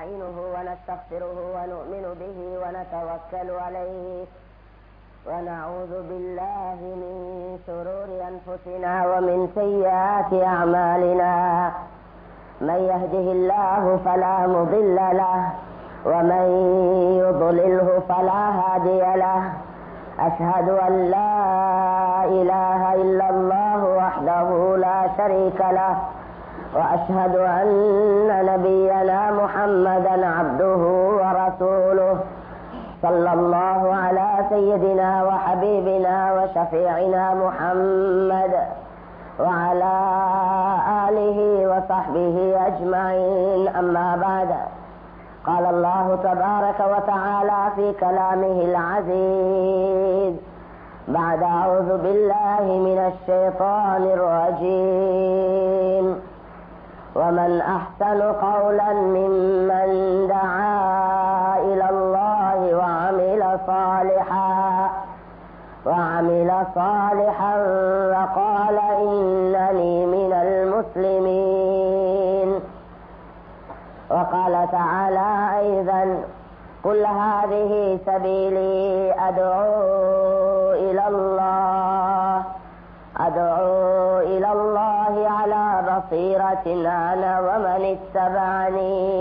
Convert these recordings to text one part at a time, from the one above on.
ونستعينه ونستغفره ونؤمن به ونتوكل عليه ونعوذ بالله من شرور أنفسنا ومن سيئات أعمالنا من يهده الله فلا مضل له ومن يضلله فلا هادي له أشهد أن لا إله إلا الله وحده لا شريك له وأشهد أن نبينا محمدا عبده ورسوله صلى الله على سيدنا وحبيبنا وشفيعنا محمد وعلى آله وصحبه أجمعين أما بعد قال الله تبارك وتعالى في كلامه العزيز بعد أعوذ بالله من الشيطان الرجيم ومن أحسن قولا ممن دعا إلى الله وعمل صالحا وعمل صالحا وقال إنني من المسلمين وقال تعالى أيضا قل هذه سبيلي أدعو إلى الله أدعو إلى الله على بصيرة أنا ومن اتبعني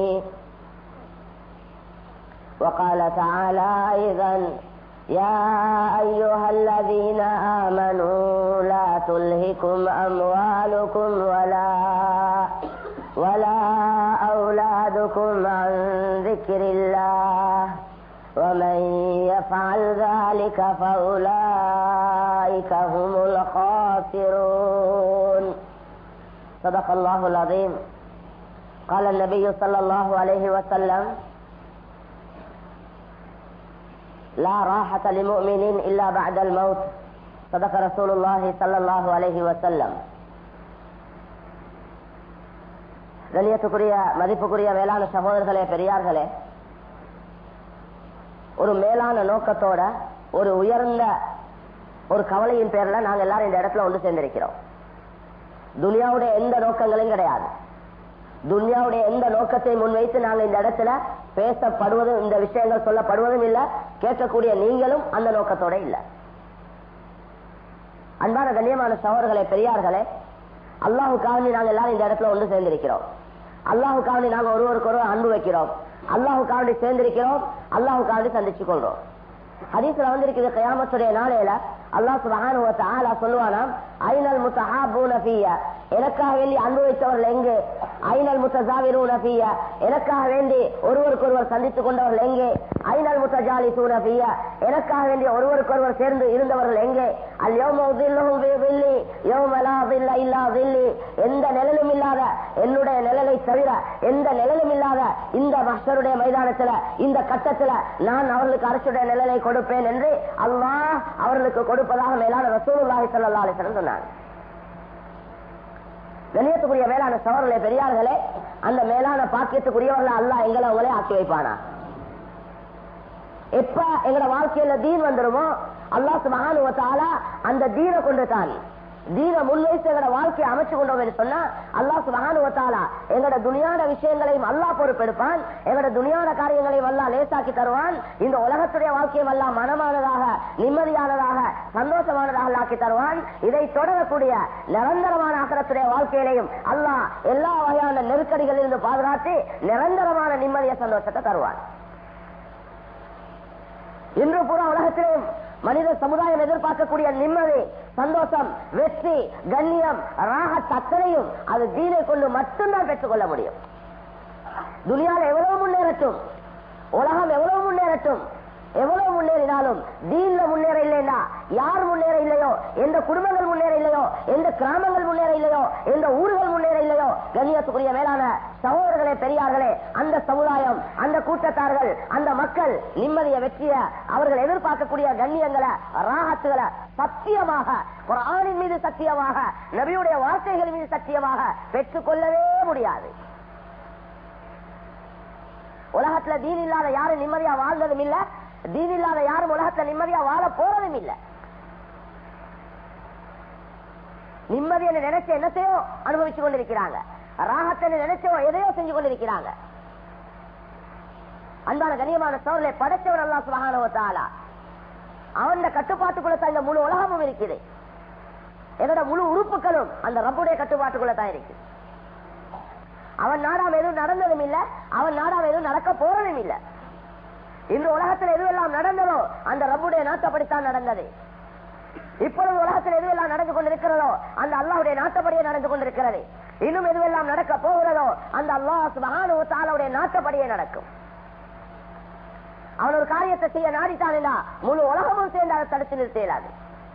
وقال تعالى أيضا يا أيها الذين آمنوا لا تلهكم أموالكم ولا ولا أولادكم عن ذكر الله ومن يفعل ذلك فأولئك هم الخاسرون صدق الله العظيم قال النبي صلى الله عليه وسلم لا راحة لمؤمن إلا بعد الموت صدق رسول الله صلى الله عليه وسلم கண்ணியத்துக்குரிய மதிப்புக்குரிய மேலான சகோதரர்களே பெரியார்களே ஒரு மேலான நோக்கத்தோட ஒரு உயர்ந்த ஒரு கவலையின் பேர்ல நாங்க எல்லாரும் இந்த இடத்துல ஒன்று சேர்ந்திருக்கிறோம் துனியாவுடைய எந்த நோக்கங்களும் கிடையாது துன்யாவுடைய எந்த நோக்கத்தை முன்வைத்து நாங்க இந்த இடத்துல பேசப்படுவதும் இந்த விஷயங்கள் சொல்லப்படுவதும் இல்ல கேட்கக்கூடிய நீங்களும் அந்த நோக்கத்தோட இல்ல அன்பான கண்ணியமான சவர்களே பெரியார்களே அல்லாஹுக்காக நாங்க எல்லாரும் இந்த இடத்துல ஒன்று சேர்ந்திருக்கிறோம் அல்லாஹுக்காக நாங்க ஒருவருக்கு ஒருவர் அன்பு வைக்கிறோம் அல்லாஹுக்காண்டி சேர்ந்திருக்கிறோம் அல்லாஹுக்காண்டி சந்திச்சு கொள்றோம் ஹதீஸ்ல வந்திருக்குது கயாமத்துடைய நாளையில அல்லாஹ் சுபஹானஹு வ தஆலா சொல்வானாம் ஐனல் முத்தஹாபூன ஃபிய எனக்காக வேண்டி அன்பு வைத்தவர்கள் எங்கே ஐனல் முத்தஜாவிரூன ஃபிய எனக்காக வேண்டி ஒருவருக்கு ஒருவர் சந்தித்துக் கொண்டவர்கள் எங்கே ஐனல் முத்தஜாலிசூன ஃபிய எனக்காக வேண்டி ஒருவருக்கு ஒருவர் சேர்ந்து இருந்தவர்கள் எங்கே அல் யௌம உதில்லுஹும் ஃபீ ظில்லி யௌம லா ظில்ல இல்லா ظில்லி எந்த நிழலும் இல்லாத என்னுடைய நிழலை தவிர எந்த நிழலும் இல்லாத இந்த மஹ்ஷருடைய மைதானத்துல இந்த கட்டத்துல நான் அவர்களுக்கு அரசுடைய நிழலை கொடுப்பேன் என்று அல்லாஹ் அவர்களுக்கு கொடுப்பதாக மேலான ரசூலுல்லாஹி ஸல்லல்லாஹு அலைஹி வஸல்லம் சொன்னார் கண்ணியத்துக்குரிய மேலான சவர்களே பெரியார்களே அந்த மேலான பாக்கியத்துக்குரியவர்கள் அல்லாஹ் எங்களை அவங்களே ஆக்கி வைப்பானா எப்ப எங்களோட வாழ்க்கையில தீன் வந்துருமோ அல்லாஹ் சுபஹானுவத்தால அந்த தீனை கொண்டு தான் தீன முன்வைத்து எங்களோட வாழ்க்கையை அமைச்சு கொண்டோம் என்று சொன்னா அல்லாஹ் சுபஹானுவத்தாலா எங்களோட துணியான விஷயங்களையும் அல்லாஹ் பொறுப்பெடுப்பான் எங்களோட துணியான காரியங்களையும் அல்லாஹ் லேசாக்கி தருவான் இந்த உலகத்துடைய வாழ்க்கையும் எல்லாம் மனமானதாக நிம்மதியானதாக சந்தோஷமானதாக ஆக்கி தருவான் இதை தொடரக்கூடிய நிரந்தரமான அகரத்துடைய வாழ்க்கையிலையும் அல்லாஹ் எல்லா வகையான நெருக்கடிகளில் இருந்து பாதுகாத்து நிரந்தரமான நிம்மதிய சந்தோஷத்தை தருவான் இன்று பூரா உலகத்திலும் மனித சமுதாயம் எதிர்பார்க்கக்கூடிய நிம்மதி சந்தோஷம் வெற்றி கண்ணியம் ராக அத்தனையும் அது தீனை கொண்டு மட்டும்தான் பெற்றுக்கொள்ள முடியும் துனியாவில் எவ்வளவு முன்னேறட்டும் உலகம் எவ்வளவு முன்னேறட்டும் எவ்வளவு முன்னேறினாலும் தீன்ல முன்னேற இல்லைன்னா யார் முன்னேற இல்லையோ எந்த குடும்பங்கள் முன்னேற இல்லையோ எந்த கிராமங்கள் முன்னேற இல்லையோ எந்த ஊர்கள் முன்னேற இல்லையோ கண்ணியத்துக்குரிய மேலான சகோதரர்களே பெரியார்களே அந்த சமுதாயம் அந்த கூட்டத்தார்கள் அந்த மக்கள் நிம்மதிய வெற்றிய அவர்கள் எதிர்பார்க்கக்கூடிய கண்ணியங்களை ராகத்துகளை சத்தியமாக ஒரு ஆணின் மீது சத்தியமாக நபியுடைய வார்த்தைகள் மீது சத்தியமாக பெற்றுக்கொள்ளவே முடியாது உலகத்துல தீன் இல்லாத யாரும் நிம்மதியா வாழ்ந்ததும் இல்ல தீன் இல்லாத யாரும் உலகத்துல நிம்மதியா வாழ போறதும் இல்ல நிம்மதி என்று நினைச்ச என்னத்தையோ அனுபவிச்சு கொண்டிருக்கிறாங்க ராகத்தை நினைச்சோ எதையோ செஞ்சு கொண்டிருக்கிறாங்க அன்பான கண்ணியமான சோழலை படைச்சவன் அல்லா சுபகானவத்தாலா அவன் கட்டுப்பாட்டுக்குள்ள தான் இந்த முழு உலகமும் இருக்குது என்னோட முழு உறுப்புகளும் அந்த ரப்புடைய கட்டுப்பாட்டுக்குள்ள தான் இருக்கு அவன் நாடாம எதுவும் நடந்ததும் இல்ல அவன் நாடாம எதுவும் நடக்க போறதும் இல்ல இன்று உலகத்தில் எதுவெல்லாம் நடந்ததோ அந்த ரப்புடைய நாட்டப்படித்தான் நடந்தது இப்பொழுது உலகத்தில் எதுவெல்லாம் நடந்து கொண்டிருக்கிறதோ அந்த அல்லாஹுடைய நாட்டப்படியே நடந்து கொண்டிருக்கிறது இன்னும் எதுவெல்லாம் நடக்க போகிறதோ அந்த அல்லாஹ் சுபஹானு தாலாவுடைய நாட்டப்படியே நடக்கும் அவன் ஒரு காரியத்தை செய்ய நாடித்தானா முழு உலகமும் சேர்ந்து அதை தடுத்து நிறுத்த இயலாது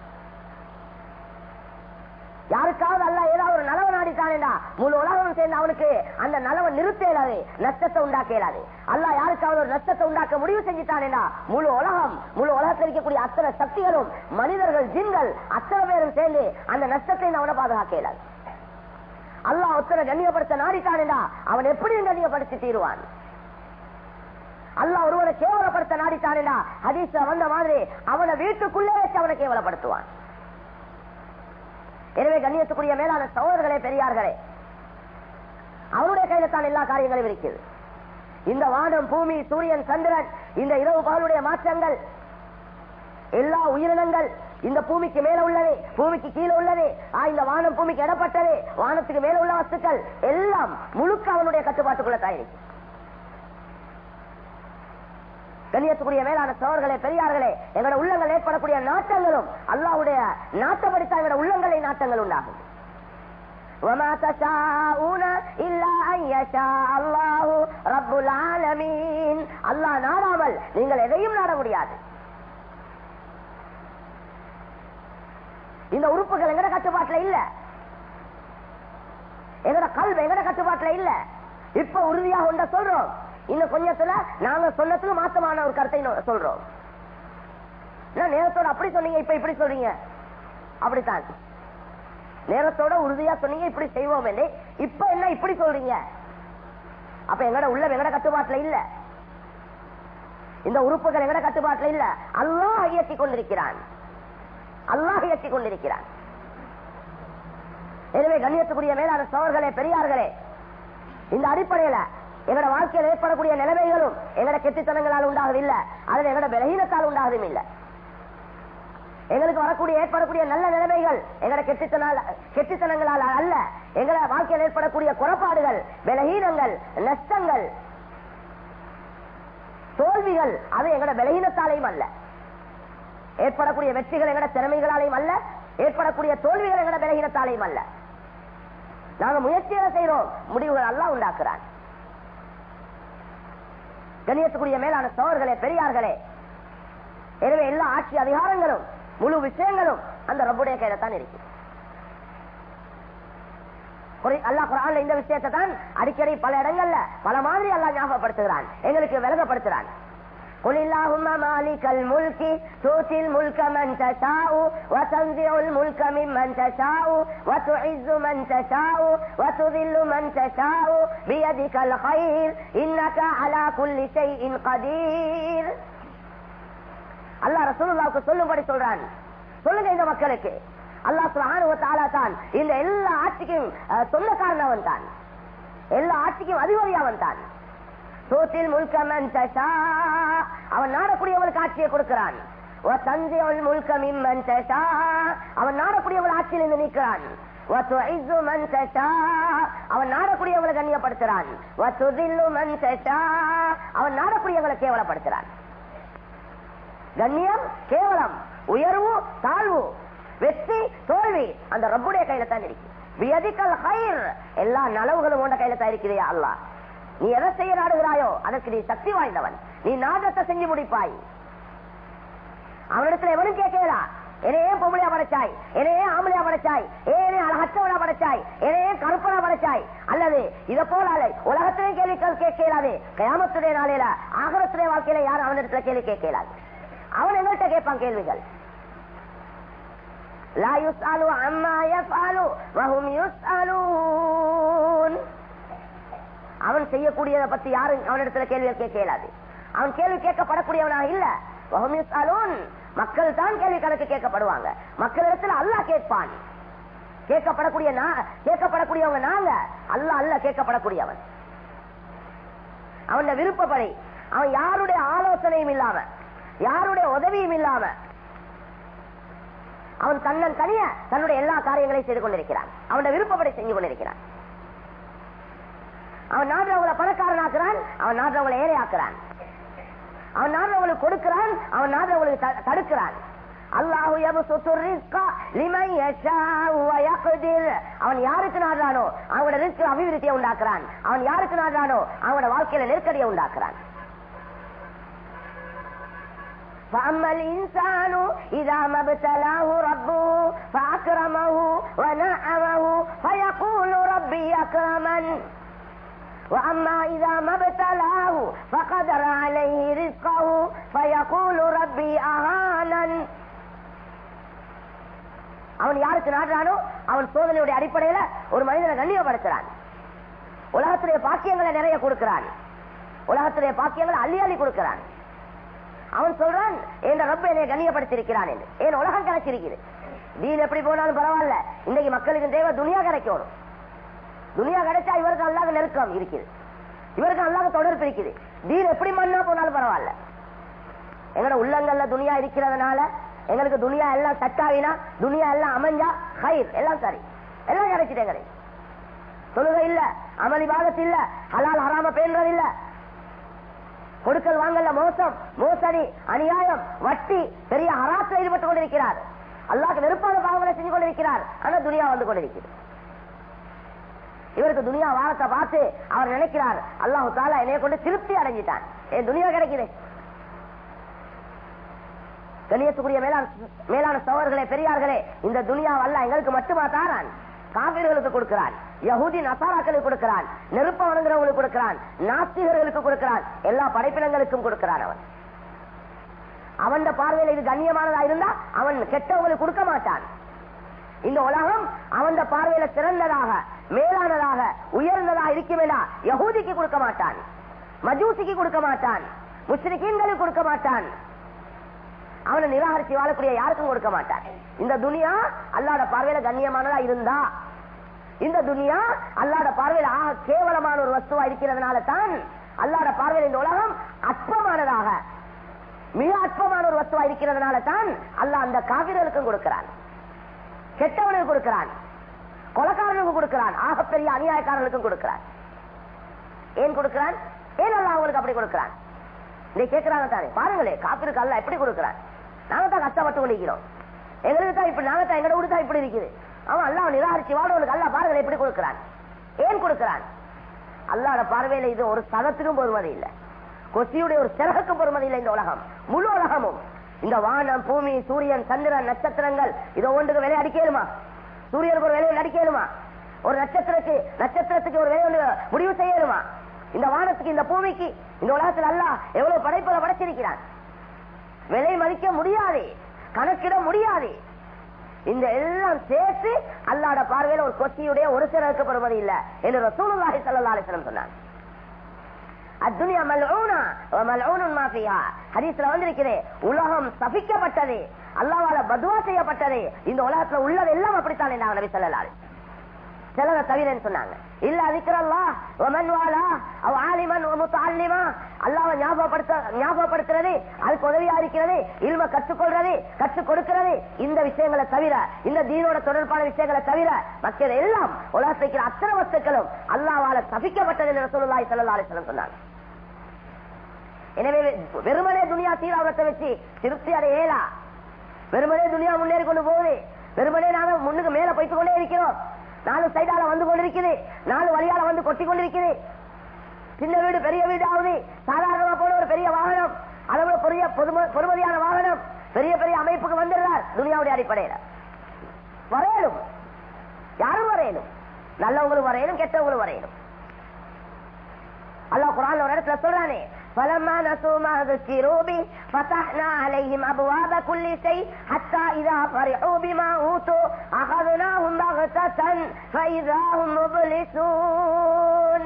யாருக்காவது அல்ல ஏதாவது ஒரு நலவு நாடித்தானேடா முழு உலகம் சேர்ந்து அவனுக்கு அந்த நலவை நிறுத்த இயலாது நஷ்டத்தை உண்டாக்க இயலாது அல்ல யாருக்காவது ஒரு நஷ்டத்தை உண்டாக்க முடிவு செஞ்சுட்டானேடா முழு உலகம் முழு உலகத்தில் இருக்கக்கூடிய அத்தனை சக்திகளும் மனிதர்கள் ஜின்கள் அத்தனை பேரும் சேர்ந்து அந்த நஷ்டத்தை அவனை பாதுகாக்க இயலாது அல்லாஹ் ஒத்தனை கண்ணியப்படுத்த நாடித்தானேடா அவன் எப்படியும் கண்ணியப்படுத்தி தீருவான் அல்லாஹ் ஒருவனை கேவலப்படுத்த நாடித்தானேடா ஹதீஸ்ல வந்த மாதிரி அவனை வீட்டுக்குள்ளே வச்சு அவனை கேவலப்படுத்துவான் எனவே கண்ணியத்துக்குரிய மேலான சகோதரர்களே பெரியார்களே அவனுடைய கையில தான் எல்லா காரியங்களும் இருக்குது இந்த வானம் பூமி சூரியன் சந்திரன் இந்த இரவு பகலுடைய மாற்றங்கள் எல்லா உயிரினங்கள் இந்த பூமிக்கு மேல உள்ளது பூமிக்கு கீழே உள்ளது ஆ, இந்த வானம் பூமிக்கு இடப்பட்டது வானத்துக்கு மேல உள்ள வஸ்துக்கள் எல்லாம் முழுக்க அவனுடைய கட்டுப்பாட்டுக்குள்ள தான் இருக்கு கண்ணியத்துக்குரிய மேலான சோழர்களே பெரியார்களே எங்களோட உள்ளங்கள் ஏற்படக்கூடிய நாட்டங்களும் அல்லாஹ்வுடைய நாட்டப்படித்தான் எங்களோட உள்ளங்களை நாட்டங்கள் உண்டாகும் وما تشاءون إلا أن يشاء الله رب العالمين அல்லாஹ் நாடாமல் நீங்கள் எதையும் நாட முடியாது இந்த உறுப்புகள் எங்கட கட்டுப்பாட்டுல இல்ல எங்கட கல்வி எங்கட கட்டுப்பாட்டுல இல்ல இப்ப உறுதியாக ஒன்ற சொல்றோம் இன்னும் கொஞ்சத்துல நாங்க சொன்னதுக்கு மாத்தமான ஒரு கருத்தை இன்னும் சொல்றோம் என்ன நேரத்தோட அப்படி சொன்னீங்க இப்ப இப்படி சொல்றீங்க அப்படித்தான் நேரத்தோட உறுதியா சொன்னீங்க இப்படி செய்வோம் என்று இப்ப என்ன இப்படி சொல்றீங்க அப்ப எங்கட உள்ள எங்கட கட்டுப்பாட்டுல இல்ல இந்த உறுப்புகள் எங்கட கட்டுப்பாட்டுல இல்ல அல்லாஹ் இயக்கி கொண்டிருக்கிறான் அல்லாஹ் இயக்கி கொண்டிருக்கிறான் எனவே கண்ணியத்துக்குரிய மேலான சோழர்களே பெரியார்களே இந்த அடிப்படையில எங்கட வாழ்க்கையில் ஏற்படக்கூடிய நிலைமைகளும் எங்கட கெட்டித்தனங்களால் உண்டாகவில்லை அதில் எங்கட பலகீனத்தால் உண்டாகதும் இல்லை எங்களுக்கு வரக்கூடிய ஏற்படக்கூடிய நல்ல நிலைமைகள் எங்கட கெட்டித்தனால் கெட்டித்தனங்களால் அல்ல எங்கட வாழ்க்கையில் ஏற்படக்கூடிய குறைபாடுகள் பலகீனங்கள் நஷ்டங்கள் தோல்விகள் அது எங்கட பலகீனத்தாலையும் அல்ல ஏற்படக்கூடிய வெற்றிகள் எங்கட திறமைகளாலையும் அல்ல ஏற்படக்கூடிய தோல்விகள் எங்கட பலகீனத்தாலையும் அல்ல நாங்க முயற்சிகளை செய்யறோம் முடிவுகள் எல்லாம் உண்டாக்குறான் கண்ணியத்துக்குரிய மேலான சோழர்களே பெரியார்களே எனவே எல்லா ஆட்சி அதிகாரங்களும் முழு விஷயங்களும் அந்த ரப்புடைய கையில தான் இருக்கு குறை- அல்லாஹ் குரான்ல இந்த விஷயத்தை தான் அடிக்கடி பல இடங்கள்ல பல மாதிரி அல்லாஹ் ஞாபகப்படுத்துகிறான் எங்களுக்கு விலகப்படுத்துறான் قل اللهم مالك الملك تؤتي الملك من تشاء وتنزع الملك ممن تشاء وتعز من تشاء وتذل من تشاء بيدك الخير انك على كل شيء قدير அல்லாஹ் ரசூலுல்லாவுக்கு சொல்லும்படி சொல்றான் சொல்லுங்க இந்த மக்களுக்கு அல்லாஹ் சுப்ஹானஹு வ தஆலா தான் இந்த எல்லா ஆட்சிக்கும் அஹ், சொந்தக்காரன் அவன் தான் எல்லா ஆட்சிக்கும் அதிபதி அவன் தான் சூத்தில் முல்க மன் தஷா அவன் நாடக்கூடியவளுக்கு ஆட்சியை கொடுக்கிறான் தந்தையவள் முல்க மிம்மன் தஷா அவன் நாடக்கூடியவள் ஆட்சியிலிருந்து நீக்கிறான் وتعز من تشاء அவன் நாடக்கூடியவளை கண்ணியப்படுத்துறான் وتذل من تشاء அவன் நாடக்கூடியவளை கேவலப்படுத்துறான் கண்ணியம் கேவலம் உயர்வு தாழ்வு வெற்றி தோல்வி அந்த ரப்புடைய கையில தான் இருக்கு வியதிக்கல் ஹைர் எல்லா நலவுகளும் உண்ட கையில தான் இருக்கிறியா அல்லாஹ் நீ எதை செய்ய நாடுகிறாயோ அதற்கு நீ சக்தி வாய்ந்தவன் நீ நாடத்தை செஞ்சு முடிப்பாய் அவனிடத்துல எவனும் கேட்கலா என்னை ஏன் பொம்பளையா படைச்சாய் என்னை ஏன் ஆம்பளையா படைச்சாய் ஏன் அழகற்றவனா படைச்சாய் என்னை ஏன் கருப்பனா படைச்சாய் அல்லது இத போல அல்ல உலகத்திலே கேள்விகள் கேட்க இயலாது கயாமத்துடைய நாளையில ஆகரத்துடைய வாழ்க்கையில யாரும் அவனிடத்துல கேள்வி கேட்க இயலாது அவன் எங்கள்கிட்ட கேட்பான் கேள்விகள் லா யுஸ்அலு அம்மா யஃஅலு வஹும் யுஸ்அலூன் அவன் செய்யக்கூடியதை பத்தி யாரும் அவனிடத்துல கேள்வி கேட்க இயலாது அவன் கேள்வி கேட்கப்படக்கூடியவனாக இல்ல வஹும் யுஸ்அலூன் மக்கள் தான் கேள்வி கணக்கு கேட்கப்படுவாங்க மக்களிடத்துல அல்லாஹ் கேட்பான் கேட்கப்படக்கூடிய நா- கேட்கப்படக்கூடியவங்க நாங்க அல்லாஹ் அல்ல கேட்கப்படக்கூடியவன் அவன் விருப்பப்படி அவன் யாருடைய ஆலோசனையும் இல்லாம யாருடைய உதவியும் இல்லாம அவன் தன்னன் தனிய தன்னுடைய எல்லா காரியங்களையும் செய்து கொண்டிருக்கிறான் அவனுடைய விருப்பப்படி செஞ்சு கொண்டிருக்கிறான் அவன் நாடுறவங்களை பணக்காரனாக்குறான் அவன் நாடுறவங்களை ஏழையாக்குறான் அவன் நாடுறவங்களுக்கு கொடுக்கிறான் அவன் நாடுறவங்களுக்கு த- தடுக்கிறான் அல்லாஹு யப்சுத்து ரிஸ்க லிமன் யஷாஉ வ யக்திர். அவன் யாருக்கு நாடுறானோ அவனோட ரிஸ்க் அபிவிருத்தியை உண்டாக்குறான் அவன் யாருக்கு நாடுறானோ அவனோட வாழ்க்கையில நெருக்கடியை உண்டாக்குறான் فأما الإنسان إذا ما ابتلاه ربه فأكرمه ونعمه فيقول ربي أكرمن وأما إذا ما ابتلاه فقدر عليه رزقه فيقول ربي أهانن அவன் யாருக்கு நாடுறானோ அவன் சோதனையுடைய அடிப்படையில ஒரு மனிதனை கண்ணியப்படுத்துறான் உலகத்துடைய பாக்கியங்களை நிறைய கொடுக்கிறான் உலகத்துடைய பாக்கியங்களை அள்ளி அள்ளி கொடுக்கிறான் அவன் சொல்றான் என் ரப்ப என்னை கண்ணியப்படுத்திருக்கிறான் என்று என் உலகம் கிடைச்சிருக்குது தீன் எப்படி போனாலும் பரவாயில்ல இன்னைக்கு மக்களுக்கு தேவை துனியா கிடைக்கணும் துனியா கிடைச்சா இவருக்கு அல்லாத நெருக்கம் இருக்குது இவருக்கு அல்லாத தொடர்பு இருக்குது தீன் எப்படி மண்ணா போனாலும் பரவாயில்ல எங்களோட உள்ளங்கள்ல துனியா இருக்கிறதுனால எங்களுக்கு துனியா எல்லாம் சட்டாவினா துனியா எல்லாம் அமைஞ்சா ஹைர் எல்லாம் சரி எல்லாம் கிடைச்சிட்டு எங்களுக்கு தொழுகை இல்ல அமளி பாகத்து இல்ல ஹலால் ஹராம பேன்றது இல்ல கொடுக்கல் வாங்கல மோசம் மோசடி அநியாயம் வட்டி பெரிய ஹராசில் ஈடுபட்டுக் கொண்டிருக்கிறார் அல்லாஹ்க்கு வெறுப்பான பாவங்களை செஞ்சு கொண்டிருக்கிறார் ஆனா துனியா வந்து கொண்டிருக்கிறது இவருக்கு துனியா வாரத்தை பார்த்து அவர் நினைக்கிறார் அல்லாஹு தாலா என்னைய கொண்டு திருப்தி அடைஞ்சிட்டான் என் துனியா கிடைக்குது கண்ணியத்துக்குரிய மேலான மேலான சோழர்களே பெரியார்களே இந்த துனியா அல்ல எங்களுக்கு மட்டுமா தாரான் காவிர்களுக்கு கொடுக்கிறான் யகுதி நசாராக்களுக்கு கொடுக்கிறான் நெருப்ப வணங்குறவங்களுக்கு கொடுக்கிறான் நாஸ்திகர்களுக்கு கொடுக்கிறான் எல்லா படைப்பினங்களுக்கும் கொடுக்கிறான் அவன் அவன் பார்வையில் இது கண்ணியமானதா இருந்தா அவன் கெட்டவங்களுக்கு கொடுக்க மாட்டான் இந்த உலகம் அவன் பார்வையில சிறந்ததாக மேலானதாக உயர்ந்ததாக இருக்குமேடா யகூதிக்கு கொடுக்க மாட்டான் மஜூசிக்கு கொடுக்க மாட்டான் முஸ்லிம்களுக்கு கொடுக்க மாட்டான் அவனை நிராகரிச்சு வாழக்கூடிய யாருக்கும் கொடுக்க மாட்டான் இந்த துனியா அல்லாட பார்வையில கண்ணியமானதா இருந்தா இந்த துனியா அல்லாட பார்வையில ஆக கேவலமான ஒரு வஸ்துவா இருக்கிறதுனால தான் அல்லாட பார்வையில் இந்த உலகம் அற்பமானதாக மிக அற்பமான ஒரு வஸ்துவா இருக்கிறதுனால தான் அல்லாஹ் அந்த காவிர்களுக்கும் கொடுக்கிறான் கெட்டவனுக்கு கொடுக்கிறான் கொலக்காரனுக்கு கொடுக்கிறான் ஆகப்பெரிய அநியாயக்காரர்களுக்கும் கொடுக்கிறான் ஏன் கொடுக்கிறான் ஏன் அல்லாஹ் அவங்களுக்கு அப்படி கொடுக்கிறான் இதை கேட்கிறாங்க தானே பாருங்களே காப்பிற்கு அல்ல எப்படி கொடுக்கிறான் நாங்க தான் கஷ்டப்பட்டு கொண்டிருக்கிறோம் எங்களுக்கு தான் இப்படி நாங்க தான் எங்களோட தான் இப்படி இருக்குது அவன் அல்லாஹ் நிராகரிச்சு வாழ்வனுக்கு அல்ல பாருங்களே எப்படி கொடுக்கிறான் ஏன் கொடுக்கிறான் அல்லாட பார்வையில இது ஒரு சதத்திலும் பொறுமதி இல்லை கொசியுடைய ஒரு சிறகுக்கும் பொறுமதி இல்லை இந்த உலகம் முழு உலகமும் இந்த வானம் பூமி சூரியன் சந்திரன் நட்சத்திரங்கள் இதை ஒன்றுக்கு விலை அடிக்கலுமா சூரியனுக்கு ஒரு விலையை அடிக்கலுமா ஒரு நட்சத்திரத்துக்கு நட்சத்திரத்துக்கு ஒரு விலை முடிவு செய்யணுமா இந்த வானத்துக்கு இந்த பூமிக்கு இந்த உலகத்தில் அல்ல எவ்வளவு படைப்புகளை படைச்சிருக்கிறான் விலை மதிக்க முடியாது கணக்கிட முடியாது இந்த எல்லாம் சேர்த்து அல்லாட பார்வையில ஒரு கொத்தியுடைய ஒரு சிலருக்கு பெறுவது இல்ல என்று ரசூலுல்லாஹி ஸல்லல்லாஹு அலைஹி வஸல்லம் சொன்னார் அத்துனியா மல்ஊனா வ மல்ஊனுன் மா ஃபீஹா ஹதீஸ்ல வந்திருக்குது உலகம் சபிக்கப்பட்டது அல்லாஹ்வால பதுவா செய்யப்பட்டது இந்த உலகத்துல உள்ளது எல்லாம் அப்படித்தான் என்றாங்க நபி ஸல்லல்லாஹு அலைஹி சிலரை தவிரன்னு சொன்னாங்க இல்ல அதிக்கிறல்லா ஒமன் வாலா அவ ஆலிமன் முத்தாலிமா அல்லாவை ஞாபகப்படுத்த ஞாபகப்படுத்துறது அதுக்கு உதவியா இருக்கிறது இல்ம கற்றுக்கொள்றது கற்றுக் கொடுக்கிறது இந்த விஷயங்களை தவிர இந்த தீனோட தொடர்பான விஷயங்களை தவிர மற்ற எல்லாம் உலகத்துக்கு அத்தனை வஸ்துக்களும் அல்லாவால சபிக்கப்பட்டது என்று சொல்லுவாய் செல்லலாறு சொன்னாங்க எனவே வெறுமனே துனியா தீராவத்தை வச்சு திருப்தி அடையலா வெறுமனே துனியா முன்னேறி கொண்டு போகுது வெறுமனே நாங்க முன்னுக்கு மேல போய்த்து கொண்டே இருக்கிறோம் நாலு சைடால வந்து கொண்டிருக்குது நாலு வழியால வந்து கொட்டி கொண்டிருக்குது சின்ன வீடு பெரிய வீடு ஆகுது சாதாரணமா போன ஒரு பெரிய வாகனம் அளவு பெரிய பொதும- பொறுமதியான வாகனம் பெரிய பெரிய அமைப்புக்கு வந்துடுறார் துனியாவுடைய அடிப்படையில வரையணும் யாரும் வரையணும் நல்லவங்களும் வரையணும் கெட்டவங்களும் வரையணும் அல்லாஹ் குரான் ஒரு இடத்துல சொல்றானே فلما نسوا ما ذكروا به فتحنا عليهم ابواب كل شيء حتى اذا فرحوا بما اوتوا اخذناهم بغتة فاذا هم مبلسون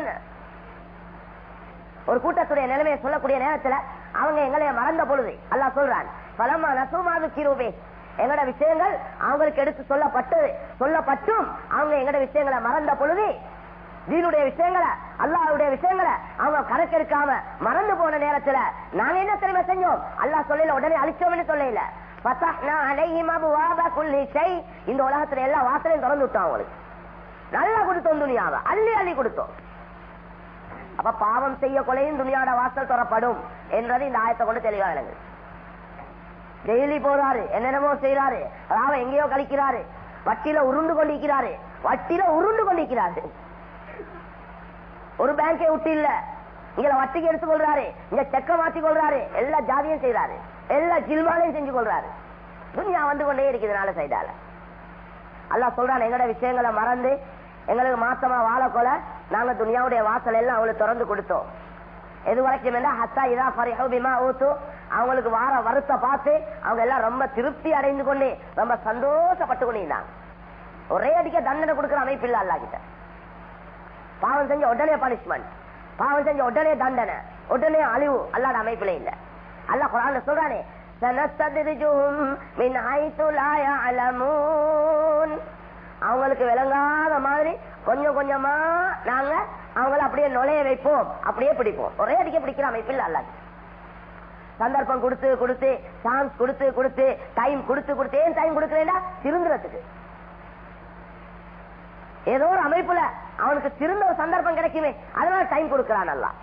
ஒரு கூட்டத்துடைய நிலைமையை சொல்லக்கூடிய நேரத்துல அவங்க எங்களைய மறந்த பொழுது அல்லாஹ் சொல்றான் பலமா நசுமாது கிருபே எங்கட விஷயங்கள் அவங்களுக்கு எடுத்து சொல்லப்பட்டது சொல்லப்பட்டும் அவங்க எங்கட விஷயங்களை மறந்த பொழுது தீனுடைய விஷயங்களை அல்லாஹ்வுடைய விஷயங்களை அவங்க கணக்கெடுக்காம மறந்து போன நேரத்துல நாங்க என்ன தெரியுமா செஞ்சோம் அல்லாஹ் சொல்லல உடனே அழிச்சோம்னு சொல்லல ஃபதஹ்னா அலைஹிம் அபுவாப குல்லி ஷை இந்த உலகத்துல எல்லா வாசலையும் திறந்து விட்டோம் அவங்களுக்கு நல்லா கொடுத்தோம் துணியாவை அள்ளி அள்ளி கொடுத்தோம் அப்ப பாவம் செய்ய கொலையும் துணியாட வாசல் துறப்படும் என்றது இந்த ஆயத்தை கொண்டு தெளிவா விளங்கு டெய்லி போறாரு என்னென்னமோ செய்யறாரு ராவ எங்கேயோ கழிக்கிறாரு வட்டியில உருண்டு கொண்டிருக்கிறாரு வட்டியில உருண்டு கொண்டிருக்கிறாரு ஒரு பேங்கை விட்டு இல்ல இங்க வட்டிக்கு எடுத்துக் கொள்றாரு இங்க செக்க மாத்தி கொள்றாரு எல்லா ஜாதியும் செய்யறாரு எல்லா ஜில்வாலையும் செஞ்சு கொள்றாரு துனியா வந்து கொண்டே இருக்குது நாலு சைடால அல்லாஹ் சொல்றான் எங்கட விஷயங்களை மறந்து எங்களுக்கு மாசமா வாழ கொல நாங்க துனியாவுடைய வாசல் எல்லாம் அவங்களுக்கு திறந்து கொடுத்தோம் எது வரைக்கும் என்ன ஹத்தா இதா ஃபரிஹு பிமா ஊத்து அவங்களுக்கு வார வருத்த பார்த்து அவங்க எல்லாம் ரொம்ப திருப்தி அடைந்து கொண்டு ரொம்ப சந்தோஷப்பட்டு கொண்டிருந்தாங்க ஒரே அடிக்க தண்டனை கொடுக்கிற அமைப்பு இல்ல அல்லா கிட்ட பாவம் செஞ்ச உடனே பனிஷ்மெண்ட் பாவம் செஞ்ச உடனே தண்டனை உடனே அழிவு அல்லாத அமைப்புல இல்ல அல்லாஹ் குரான்ல சொல்றானே سنستدرجهم من حيث لا يعلمون அவங்களுக்கு விளங்காத மாதிரி கொஞ்சம் கொஞ்சமா நாங்க அவங்கள அப்படியே நுழைய வைப்போம் அப்படியே பிடிப்போம் ஒரே அடிக்க பிடிக்கிற அமைப்பில் அல்ல சந்தர்ப்பம் கொடுத்து கொடுத்து சான்ஸ் கொடுத்து கொடுத்து டைம் கொடுத்து கொடுத்து ஏன் டைம் கொடுக்கறேன்னா திருந்துறதுக்கு ஏதோ ஒரு அமைப்புல அவனுக்கு திருந்த ஒரு சந்தர்ப்பம் கிடைக்குமே அதனால டைம் கொடுக்கிறான் அல்ல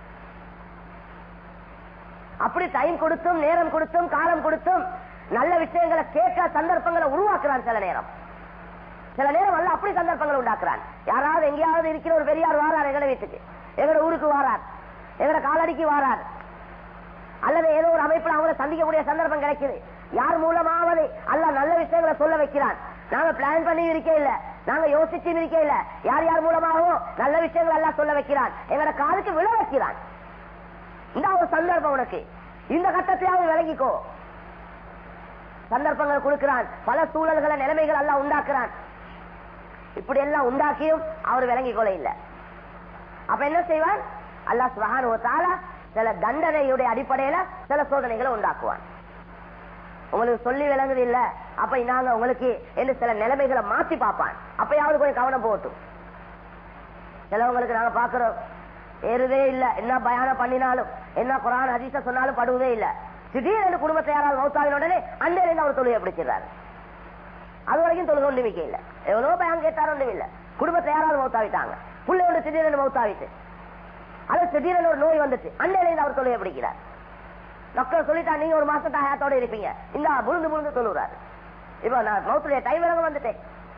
அப்படி டைம் கொடுத்தும் நேரம் கொடுத்தும் காலம் கொடுத்தும் நல்ல விஷயங்களை கேட்க சந்தர்ப்பங்களை உருவாக்குறான் சில நேரம் சில நேரம் அல்ல அப்படி சந்தர்ப்பங்களை உண்டாக்குறான் யாராவது எங்கேயாவது இருக்கிற ஒரு பெரியார் வாரார் எங்கட வீட்டுக்கு எங்கட ஊருக்கு வாரார் எங்கட காலடிக்கு வாரார் அல்லது ஏதோ ஒரு அமைப்புல அவங்களை சந்திக்கக்கூடிய சந்தர்ப்பம் கிடைக்குது யார் மூலமாவது அல்ல நல்ல விஷயங்களை சொல்ல வைக்கிறான் நாங்க பிளான் பண்ணி இருக்க இல்ல நாங்க யோசிச்சு இருக்க இல்ல யார் யார் மூலமாகவும் நல்ல விஷயங்கள் எல்லாம் சொல்ல வைக்கிறான் எங்கட காலுக்கு விழ வைக்கிறான் இந்த ஒரு சந்தர்ப்பம் உனக்கு இந்த கட்டத்தையாவது விளங்கிக்கோ சந்தர்ப்பங்கள் கொடுக்கிறான் பல சூழல்களை நிலைமைகள் எல்லாம் உண்டாக்குறான் இப்படி எல்லாம் உண்டாக்கியும் அவர் விளங்கிக் கொள்ள இல்ல அப்ப என்ன செய்வான் அல்லாஹ் சுபஹானஹு வ தஆலா சில தண்டனையுடைய அடிப்படையில சில சோதனைகளை உண்டாக்குவான் உங்களுக்கு சொல்லி விளங்குது இல்ல அப்ப நாங்க உங்களுக்கு என்று சில நிலைமைகளை மாத்தி பார்ப்பான் அப்பயாவது கொஞ்சம் கவனம் போட்டும் சிலவங்களுக்கு நாங்க பாக்குறோம் ஏறுதே இல்ல என்ன பயானம் பண்ணினாலும் என்ன குரான் ஹதீஸ சொன்னாலும் படுவதே இல்ல திடீர்னு குடும்பத்தை யாராவது மௌத்தாவின உடனே அண்டையில அவர் தொழுகை பிடிச்சிடுறாரு அது வரைக்கும் தொழுகை ஒன்றும் இல்ல எவ்வளவு பயம் கேட்டாலும் ஒன்றும் இல்ல குடும்பத்தை யாராவது மௌத்தாவிட்டாங்க பிள்ளையோட திடீர்னு மௌத்தாவிட்டு அது திடீர்னு ஒரு நோய் வந்துச்சு அண்டையில அவர் தொழுகை பிடிக்கிறார் டாக்டர் சொல்லிட்டா நீங்க ஒரு மாசத்தா ஹேத்தோட இருப்பீங்க இந்த புழுந்து புழுந்து தொழுறாரு இப்ப நான் மௌத்துடைய டைம் விலங்க வந்துட்டேன்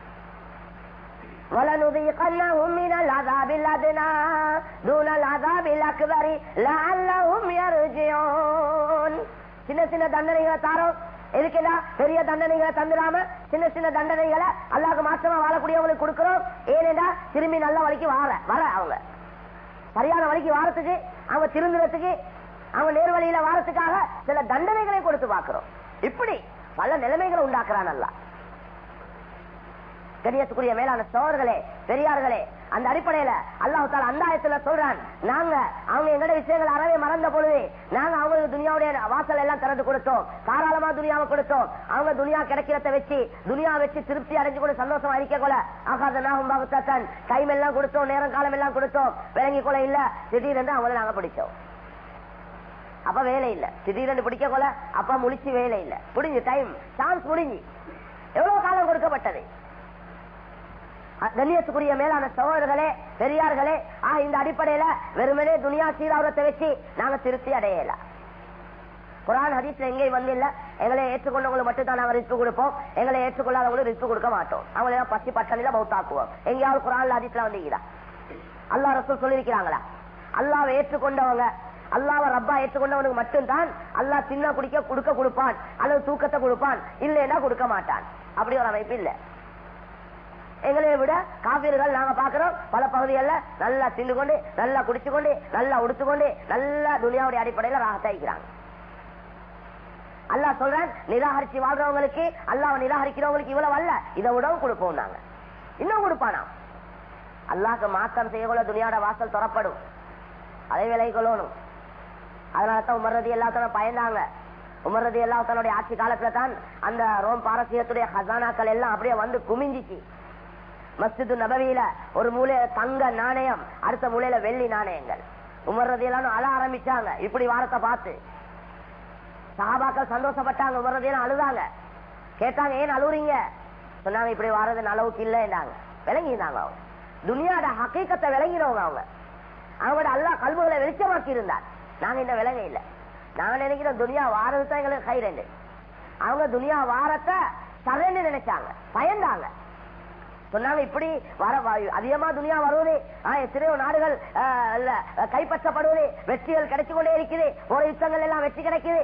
ولنذيقنهم من العذاب الأدنى دون العذاب الأكبر لعلهم يرجعون சின்ன சின்ன தண்டனைகளை தாரோம் எதுக்குடா பெரிய தண்டனைகளை தந்துடாம சின்ன சின்ன தண்டனைகளை அல்லாஹ்க்கு மாற்றமா வாழக்கூடியவங்களுக்கு கொடுக்கிறோம் ஏனென்றா திரும்பி நல்ல வழிக்கு வாழ வர அவங்க சரியான வழிக்கு வாரத்துக்கு அவங்க திருந்துறதுக்கு அவங்க நேர்வழியில வாரத்துக்காக சில தண்டனைகளை கொடுத்து பார்க்கிறோம் இப்படி பல நிலைமைகளை உண்டாக்குறான் அல்ல கண்ணியத்துக்குரிய மேலான சோழர்களே பெரியார்களே அந்த அடிப்படையில அல்லாஹு தாலா அந்த ஆயத்துல சொல்றான் நாங்க அவங்க எங்கட விஷயங்கள் அறவே மறந்த பொழுது நாங்க அவங்களுக்கு துனியாவுடைய வாசல் எல்லாம் திறந்து கொடுத்தோம் தாராளமா துனியாவை கொடுத்தோம் அவங்க துனியா கிடைக்கிறத வச்சு துனியா வச்சு திருப்தி அடைஞ்சு கூட சந்தோஷமா இருக்க கொள்ள ஆகாத நாகும் பாகத்தான் டைம் எல்லாம் கொடுத்தோம் நேரம் காலம் எல்லாம் கொடுத்தோம் விளங்கி கொள்ள இல்ல திடீரென்று அவங்களை நாங்க பிடிச்சோம் அப்ப வேலை இல்ல திடீரென்று பிடிக்க கொள்ள அப்ப முழிச்சு வேலை இல்ல முடிஞ்சு டைம் சான்ஸ் முடிஞ்சு எவ்வளவு காலம் கொடுக்கப்பட்டது கண்ணியத்துக்குரிய மேலான சகோதரர்களே பெரியார்களே ஆக இந்த அடிப்படையில வெறுமனே துனியா சீராவரத்தை வச்சு நாங்க திருப்தி அடையல குரான் ஹதீஸ்ல எங்கேயும் வந்து இல்ல எங்களை ஏற்றுக்கொண்டவங்களுக்கு மட்டும் தான் நாங்க ரிஸ்க் கொடுப்போம் எங்களை ஏற்றுக்கொள்ளாதவங்களுக்கு ரிஸ்க் கொடுக்க மாட்டோம் அவங்களை எல்லாம் பசி பட்டணில பௌத்தாக்குவோம் எங்கேயாவது குரான்ல ஹதீஸ்ல வந்தீங்களா அல்லா ரசூல் சொல்லியிருக்கிறாங்களா அல்லாவை ஏற்றுக்கொண்டவங்க அல்லாவை ரப்பா ஏற்றுக்கொண்டவனுக்கு மட்டும்தான் அல்லா தின்ன குடிக்க கொடுக்க கொடுப்பான் அல்லது தூக்கத்தை கொடுப்பான் இல்லைன்னா கொடுக்க மாட்டான் அப்படி ஒரு அமைப்பு இல்லை எங்களை விட காப்பீர்கள் நாங்க பாக்குறோம் பல பகுதிகளில் நல்லா தின்னு கொண்டு நல்லா குடிச்சு கொண்டு நல்லா உடுத்துக்கொண்டு நல்லா துனியாவுடைய அடிப்படையில ராகத்தாய்க்கிறாங்க அல்லா சொல்றேன் நிராகரிச்சு வாழ்றவங்களுக்கு அல்லாவை நிராகரிக்கிறவங்களுக்கு இவ்வளவு அல்ல இதை விடவும் கொடுப்போம் நாங்க இன்னும் கொடுப்பானா அல்லாக்கு மாத்தம் செய்யக்குள்ள துனியாவோட வாசல் துறப்படும் அதை விலை கொள்ளணும் அதனாலதான் உமர்றதி எல்லாத்தோட பயந்தாங்க உமர்றதி எல்லாத்தனுடைய ஆட்சி காலத்துல தான் அந்த ரோம் பாரசீகத்துடைய ஹசானாக்கள் எல்லாம் அப்படியே வந்து குமிஞ்சிச்சு மஸ்ஜிது நபவியில ஒரு மூலையில தங்க நாணயம் அடுத்த மூலையில வெள்ளி நாணயங்கள் உமர்றதையெல்லாம் அழ ஆரம்பிச்சாங்க இப்படி வாரத்தை பார்த்து சஹாபாக்கள் சந்தோஷப்பட்டாங்க உமர்றதையெல்லாம் அழுதாங்க கேட்டாங்க ஏன் அழுவுறீங்க சொன்னாங்க இப்படி வாரது அளவுக்கு இல்லைன்னாங்க விளங்கினாங்க அவங்க துனியாட ஹக்கீக்கத்தை விளங்கினவங்க அவங்க அவங்களோட அல்லா கல்விகளை வெளிச்சமாக்கி இருந்தார் நாங்க இந்த விலங்க இல்ல நாங்க நினைக்கிறோம் துனியா வாரது தான் எங்களுக்கு கை ரெண்டு அவங்க துனியா வாரத்தை சதன்னு நினைச்சாங்க பயந்தாங்க சொன்னாங்க இப்படி வர வ- அதிகமா துனியா வருவது ஆஹ், எத்தனையோ நாடுகள் ஆஹ், இல்ல, கைப்பற்றப்படுவது வெற்றிகள் கிடைச்சு கொண்டே இருக்குது ஒரு யுத்தங்கள் எல்லாம் வெற்றி கிடைக்குது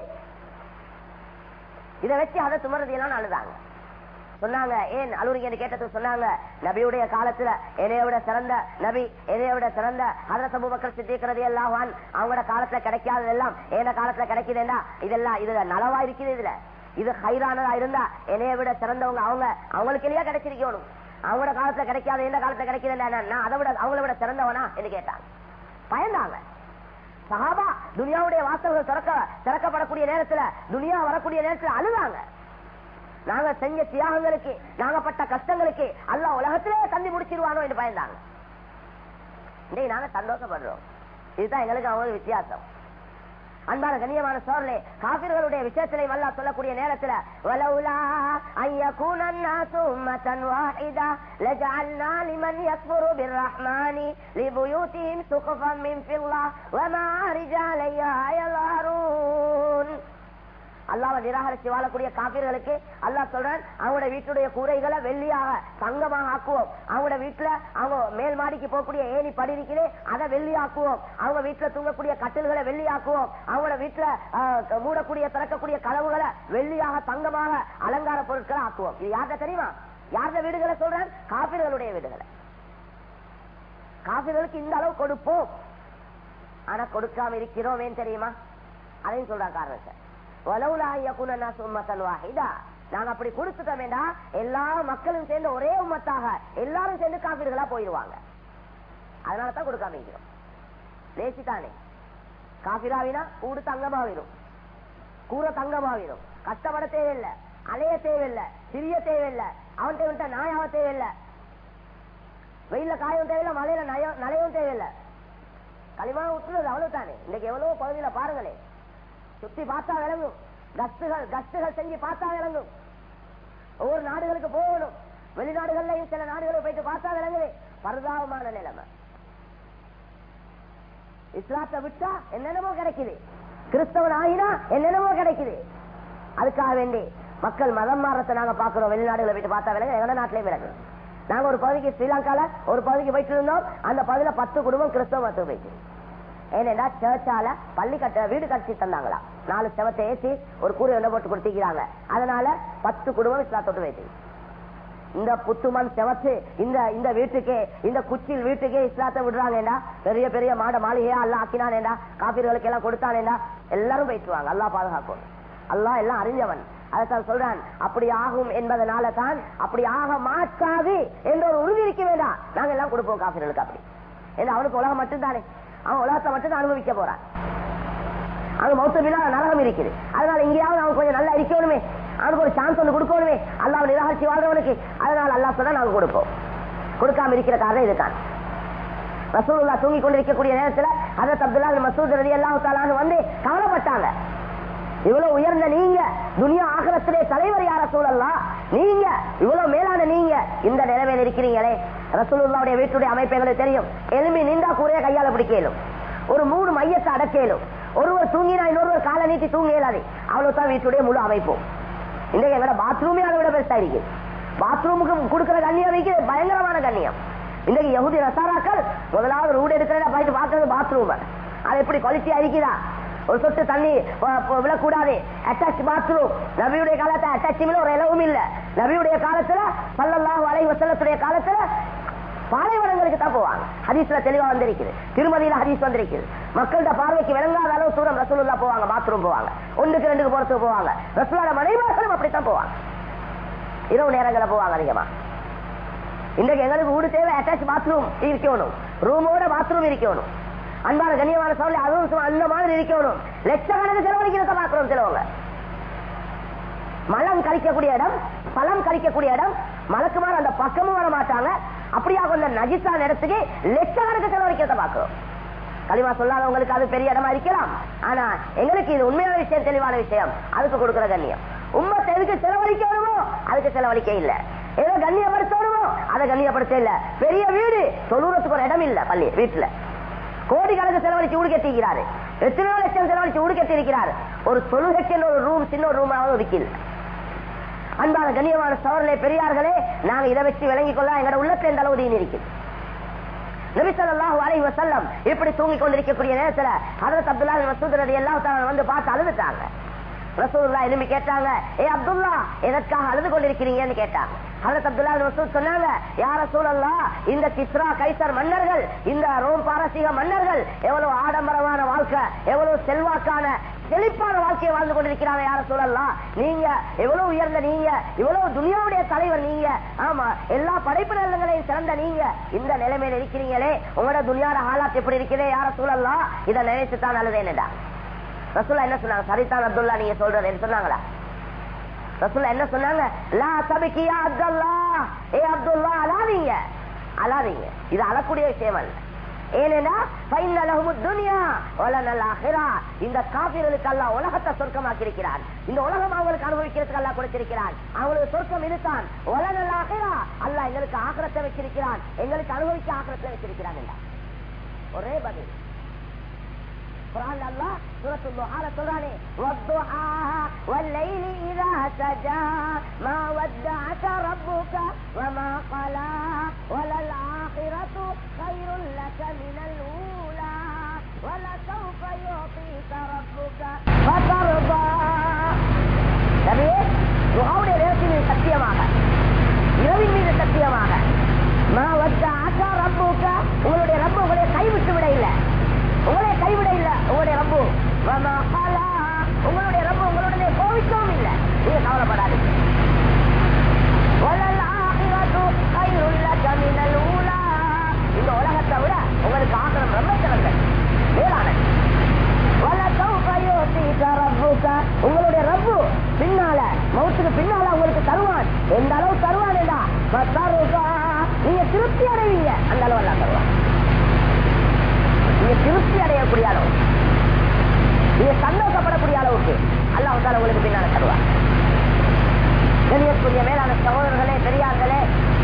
இதை வச்சு அதை துமரது எல்லாம் அழுதாங்க சொன்னாங்க ஏன் அலுவலிங்க கேட்டது சொன்னாங்க நபியுடைய காலத்துல என்னைய விட சிறந்த நபி என்னைய விட சிறந்த ஹதரத் அபூபக்கர் சித்திக்கிறது எல்லாம் அவங்களோட காலத்துல கிடைக்காதது எல்லாம் ஏன காலத்துல கிடைக்குதுன்னா இதெல்லாம் இதுல நலவா இருக்குது இதுல இது ஹைரானதா இருந்தா என்னைய விட சிறந்தவங்க அவங்க அவங்களுக்கு இல்லையா கிடைச்சிருக்கணும் அவங்களோட காலத்துல கிடைக்காத எந்த காலத்துல கிடைக்குதுன்னா நான் அதை விட அவங்கள விட சிறந்தவனா என்று கேட்டாங்க பயந்தாங்க சஹாபா துனியாவுடைய வாசல்கள் திறக்க திறக்கப்படக்கூடிய நேரத்துல துனியா வரக்கூடிய நேரத்துல அழுதாங்க நாங்க செஞ்ச தியாகங்களுக்கு நாங்க பட்ட கஷ்டங்களுக்கு அல்லாஹ் உலகத்திலே தந்தி முடிச்சிருவானோ என்று பயந்தாங்க இன்னைக்கு நாங்க சந்தோஷப்படுறோம் இதுதான் எங்களுக்கு அவங்க வித்தியாசம் அன்பான கண்ணியமான சோழலே காபிர்களுடைய விஷயத்திலே வல்லா சொல்லக்கூடிய நேரத்துல வலவுலா ஐயகூன الناس أمة واحدة لجعلنا لمن يكفر بالرحمن لبيوتهم سقفا من فضة ومعارج عليها يظهرون அல்லாஹ்வை நிராகரிச்சு வாழக்கூடிய காபிர்களுக்கு அல்லாஹ் சொல்றான் அவங்களோட வீட்டுடைய கூரைகளை வெள்ளியாக தங்கமாக ஆக்குவோம் அவங்களோட வீட்டுல அவங்க மேல் மாடிக்கு போகக்கூடிய ஏணி படி இருக்குது அதை வெள்ளியாக்குவோம் அவங்க வீட்டுல தூங்கக்கூடிய கட்டில்களை வெள்ளியாக்குவோம் அவங்களோட வீட்டுல ஆஹ், மூடக்கூடிய திறக்கக்கூடிய கதவுகளை வெள்ளியாக தங்கமாக அலங்கார பொருட்களை ஆக்குவோம் இது யார்கிட்ட தெரியுமா யார்த வீடுகளை சொல்றான் காபிர்களுடைய வீடுகளை காபிர்களுக்கு இந்த அளவு கொடுப்போம் ஆனா கொடுக்காம இருக்கிறோம் ஏன் தெரியுமா அதையும் சொல்றான் காரணத்தை வலவுலா யகுன நாஸ் உம்மத்தன் வாஹிதா நாங்க அப்படி கொடுத்துட்டோமேடா எல்லா மக்களும் சேர்ந்து ஒரே உம்மத்தாக எல்லாரும் சேர்ந்து காப்பீடுகளா போயிடுவாங்க அதனாலதான் கொடுக்காம இருக்கிறோம் லேசித்தானே காபிராவினா கூடு தங்கமாவிடும் கூற தங்கமாவிடும் கஷ்டப்பட தேவையில்லை அலைய தேவையில்லை சிறிய தேவையில்லை அவன் தேவையிட்ட நாயாவ தேவையில்லை வெயில காயும் தேவையில்லை மழையில நய- நனையவும் தேவையில்லை களிமா விட்டுறது அவ்வளவு தானே இன்னைக்கு எவ்வளவு பகுதியில பாருங்களேன் சுத்தி பார்த்தா விளங்கும் கஸ்துகள் கஸ்துகள் செஞ்சு பார்த்தா விளங்கும் ஒவ்வொரு நாடுகளுக்கு போகணும் வெளிநாடுகள்லயும் சில நாடுகளுக்கு போயிட்டு பார்த்தா விளங்குது பரிதாபமான நிலைமை இஸ்லாத்தை விட்டா என்னென்னமோ கிடைக்குது கிறிஸ்தவன் ஆகினா என்னென்னமோ கிடைக்குது அதுக்காக வேண்டி மக்கள் மதம் மாறத்தை நாங்க பாக்குறோம் வெளிநாடுகளை போயிட்டு பார்த்தா விலங்கு எங்க நாட்டிலே விலங்கு நாங்க ஒரு பகுதிக்கு ஸ்ரீலங்கால ஒரு பகுதிக்கு போயிட்டு இருந்தோம் அந்த பகுதியில பத்து குடும்பம் கிறிஸ்தவ மதத்துக்கு போயிட்டு ஏனென்றா சர்ச்சால பள்ளி கட்ட வீடு கட்டி தந்தாங்களா நாலு செவத்தை ஏற்றி ஒரு கூரை ஒண்ணு போட்டு கொடுத்திக்கிறாங்க அதனால பத்து குடும்பம் இஸ்லாத்தோட்டு வைத்து இந்த புத்துமன் செவத்து இந்த இந்த வீட்டுக்கே இந்த குச்சில் வீட்டுக்கே இஸ்லாத்தை விடுறாங்கடா பெரிய பெரிய மாட மாளிகையா அல்ல ஆக்கினானேடா காப்பீர்களுக்கு எல்லாம் கொடுத்தானேடா எல்லாரும் போயிட்டுருவாங்க அல்லா பாதுகாக்கும் அல்லாஹ் எல்லாம் அறிஞ்சவன் அதைத்தான் சொல்றான் அப்படி ஆகும் என்பதனால தான் அப்படி ஆக மாட்டாது என்ற ஒரு உறுதி இருக்க வேண்டாம் நாங்க எல்லாம் கொடுப்போம் காப்பீர்களுக்கு அப்படி ஏன்னா அவனுக்கு உலகம் மட்டும்தானே அவன் உலகத்தை மட்டும் அனுபவிக்க போறான் அங்க மௌத்தபிலா நரகம் இருக்குது அதனால இங்கேயாவது அவன் கொஞ்சம் நல்லா இருக்கணுமே அவனுக்கு ஒரு சான்ஸ் ஒன்று கொடுக்கணுமே அல்லாஹ் நிராகரிச்சு வாழ்றவனுக்கு அதனால அல்லாஹ் சொன்னா நாங்க கொடுப்போம் கொடுக்காம இருக்கிற காரணம் இதுதான் ரசூலுல்லா தூங்கி கொண்டிருக்கக்கூடிய நேரத்துல ஹதரத் அப்துல்லா பின் மசூத் ரதி அல்லாஹு வந்து கவலைப்பட்டாங்க இவ்வளவு உயர்ந்த நீங்க துனியா ஆகரத்திலே தலைவர் யார சூழல்லாம் நீங்க இவ்வளவு மேலான நீங்க இந்த நிலைமையில் இருக்கிறீங்களே ரசூலுல்லாவுடைய வீட்டுடைய அமைப்பு எங்களுக்கு தெரியும் எலும்பி நின்றா கூரைய கையால பிடிக்கலும் ஒரு மூணு மையத்தை அடக்கலும் ஒருவர் தூங்கினா இன்னொருவர் காலை நீட்டி தூங்க இயலாது அவ்வளவுதான் வீட்டுடைய முழு அமைப்பும் இன்றைக்கு எங்களோட பாத்ரூமே அதை விட பெருசா இருக்கு பாத்ரூமுக்கு கொடுக்கிற கண்ணியம் வைக்க பயங்கரமான கண்ணியம் இன்றைக்கு யகுதி ரசாராக்கள் முதலாவது ரூட் எடுக்கிறத போயிட்டு பார்க்கறது பாத்ரூம் அது எப்படி குவாலிட்டியா இருக்குதா ஒரு சொட்டு தண்ணி ப- ப- விழக்கூடாது அட்டாச் பாத்ரூம் நபியுடைய காலத்துல அட்டாச் ஒரு இலவும் இல்ல நபியுடைய காலத்துல சல்லல்லாஹு அலைஹி வஸல்லத்துடைய காலத்துல பாலைவனங்களுக்கு தான் போவாங்க ஹதீஸ்ல தெளிவா வந்திருக்குது திருமதியில ஹதீஸ் வந்திருக்குது மக்கள்கிட்ட பார்வைக்கு விளங்காத அளவு தூரம் ரசூலுல்லா போவாங்க பாத்ரூம் போவாங்க ஒன்றுக்கு ரெண்டுக்கு போறதுக்கு போவாங்க ரசூலோட மனைவாசலும் அப்படித்தான் போவாங்க இரவு நேரங்கள போவாங்க அதிகமா இன்றைக்கு எங்களுக்கு வீடு தேவை அட்டாச் பாத்ரூம் இருக்கணும் ரூமோட பாத்ரூம் இருக்கணும் அன்பான கண்ணியமான சவுளி அதுவும் சும்மா அந்த மாதிரி இருக்கணும் லட்சக்கணக்கு செலவழிக்கிறத பாக்குறோம் சிலவங்க மலம் கழிக்கக்கூடிய இடம் பழம் கழிக்கக்கூடிய இடம் மலக்குமார் அந்த பக்கமும் வர மாட்டாங்க அப்படியா கொஞ்ச நஜிசான இடத்துக்கு லட்சக்கணக்கு செலவழிக்கிறத பாக்குறோம் களிமா சொல்லாதவங்களுக்கு அது பெரிய இடமா இருக்கலாம் ஆனா எங்களுக்கு இது உண்மையான விஷயம் தெளிவான விஷயம் அதுக்கு கொடுக்கிற கண்ணியம் உம்மத்தை எதுக்கு செலவழிக்கணுமோ அதுக்கு செலவழிக்க இல்ல ஏதோ கண்ணியப்படுத்தணுமோ அதை கண்ணியப்படுத்த இல்ல பெரிய வீடு தொழுறதுக்கு ஒரு இடம் இல்ல பள்ளி வீட்டுல கோடி கணக்கு செலவழிச்சு ஊடு கட்டிக்கிறாரு எத்தனையோ லட்சம் செலவழிச்சு ஊடு கட்டி இருக்கிறார் ஒரு தொழுகைக்கு ஒரு ரூம் சின்ன ஒரு ரூமாவது ஒதுக்கல அன்பான கண்ணியமான சவர்களே பெரியார்களே நாங்க இதை வச்சு விளங்கிக் கொள்ள எங்களோட உள்ளத்துல எந்த அளவு தீன் இருக்குது நபிசல்லாஹு அலைஹி வஸல்லம் இப்படி தூங்கிக் கொண்டிருக்கக்கூடிய நேரத்துல ஹதரத் அப்துல்லா மசூத் ரதி எல்லாம் வந்து பார்த்து அழுதுட்டாங்க ரசூலுல்லாஹ் எலும்பி கேட்டாங்க ஏ அப்துல்லா எதற்காக அழுது கொண்டிருக்கிறீங்கன்னு கேட்டாங்க ஹதரத் அப்துல்லா மசூத் சொன்னாங்க யார சூழல்லா இந்த கிஸ்ரா கைசர் மன்னர்கள் இந்த ரோம் பாரசீக மன்னர்கள் எவ்வளவு ஆடம்பரமான வாழ்க்கை எவ்வளவு செல்வாக்கான செழிப்பான வாழ்க்கையை வாழ்ந்து கொண்டிருக்கிறாங்க யார சூழல்லாம் நீங்க எவ்வளவு உயர்ந்த நீங்க இவ்வளவு துனியாவுடைய தலைவர் நீங்க ஆமா எல்லா படைப்பு நிலங்களையும் சிறந்த நீங்க இந்த நிலைமையில இருக்கிறீங்களே உங்களோட துனியார ஹாலாத் எப்படி இருக்கிறே யார சூழல்லாம் இதை நினைச்சு தான் அழுதேன்டா ரசூல்லா என்ன சொன்னாங்க சரிதான் அப்துல்லா நீங்க சொல்றது சொன்னாங்களா ரசூல்லா என்ன சொன்னாங்க லா சபிக்கியா அப்துல்லா ஏ அப்துல்லா அழாதீங்க அழாதீங்க இது அழக்கூடிய விஷயம் அல்ல ஏனென்றா துனியா இந்த காபிர்களுக்கு அல்ல உலகத்தை சொர்க்கமாக்கி இருக்கிறார் இந்த உலகம் அவங்களுக்கு அனுபவிக்கிறதுக்கு அல்ல கொடுத்திருக்கிறான் அவங்களுக்கு சொர்க்கம் இதுதான் ஒலநல் ஆகிறா அல்ல எங்களுக்கு ஆக்கிரத்தை வச்சிருக்கிறான் எங்களுக்கு அனுபவிக்க ஆக்கிரத்தை வச்சிருக்கிறான் என்றார் ஒரே பதில் குரான் அல்லாஹ் சூரத்துல் துஹால சொல்றானே வத்துஹா والليل اذا سجى ما ودعك ربك وما قلى وللآخرة خير لك من الأولى ولسوف يعطيك ربك فترضى நபியே துஹாவுடைய நேரத்தின் சத்தியமாக இரவின் மீது சத்தியமாக மா வத்த ஆசா ரப்புக்க உங்களுடைய ரப்பு உங்களை கைவிட்டு விட இல்லை உங்களை கைவிட இல்ல உங்களுடைய ரப்பு உங்களுடைய ரப்பு உங்களுடைய கோவிக்கவும் இல்ல நீங்க கவலைப்படாதீங்க இந்த உலகத்தை விட உங்களுக்கு ஆகணும் ரொம்ப சிறந்தது மேலானது உங்களுடைய ரப்பு பின்னால மவுத்துக்கு பின்னால உங்களுக்கு தருவான் எந்த அளவு தருவான் நீங்க திருப்தி அடைவீங்க அந்த அளவு எல்லாம் தருவான் நீங்க திருப்தி அடையக்கூடிய அளவு நீங்க சந்தோஷப்படக்கூடிய அளவுக்கு அல்லாஹால உங்களுக்கு பின்னால தருவார் கணியக்கூடிய மேலான சகோதரர்களே பெரியார்களே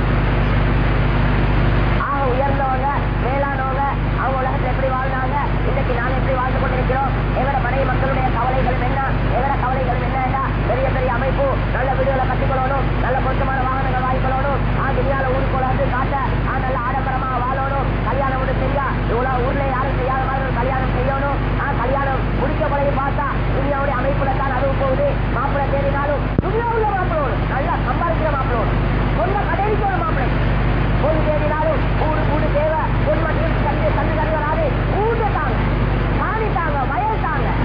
ஆக உயர்ந்தவங்க மேலானவங்க அவங்க உலகத்தில் எப்படி வாழ்ந்தாங்க இன்னைக்கு நாங்க எப்படி வாழ்ந்து கொண்டிருக்கிறோம் எங்கட மனைவி மக்களுடைய கவலைகளும் என்ன எங்கட கவலைகளும் என்ன பெரிய பெரிய அமைப்பு நல்ல வீடுகளை கட்டிக்கொள்ளணும் நல்ல பொருத்தமான வாகனங்கள் வாங்கிக்கொள்ளணும் ஆ துணியால ஊருக்கு வந்து காட்ட ஆ நல்ல ஆடம்பரமா வாழணும் கல்யாணம் ஒன்று செஞ்சா இவ்வளவு ஊர்ல யாரும் செய்யாத மாதிரி ஒரு கல்யாணம் செய்யணும் ஆ கல்யாணம் முடிக்க பிறகு பார்த்தா துணியாவுடைய அமைப்புல தான் அதுவும் போகுது மாப்பிள்ளை தேடினாலும் துணியாவுள்ள மாப்பிள்ளோடு நல்லா சம்பாதிக்கிற மாப்பிள்ளோடு சொந்த கடைக்கு ஒரு மாப்பிள்ளை பொண்ணு தேடினாலும் கூடு கூடு தேவை பொன் மட்டும் கண்டு கண்டு கண்டு வராது ஊட்டு தாங்க காணி தாங்க வயல் தாங்க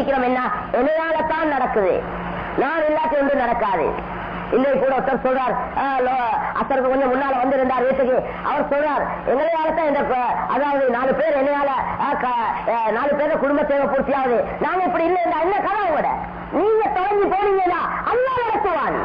யோசிக்கிறோம் என்ன என்னையாலத்தான் நடக்குது நான் இல்லாட்டி ஒன்றும் நடக்காது இன்னைக்கு கூட ஒருத்தர் சொல்றார் ஆஹ் லோ- அசருக்கு கொஞ்சம் முன்னால வந்து இருந்தார் வீட்டுக்கு அவர் சொல்றார் எங்களையாலத்தான் இந்த ப- அதாவது நாலு பேர் என்னையால ஆஹ் க- ஆஹ் நாலு பேர் குடும்ப தேவை பூர்த்தியாகுது நாங்க இப்படி இல்லை என்ன கதை கூட நீங்க தொடங்கி போனீங்கன்னா அல்லா நடத்துவான்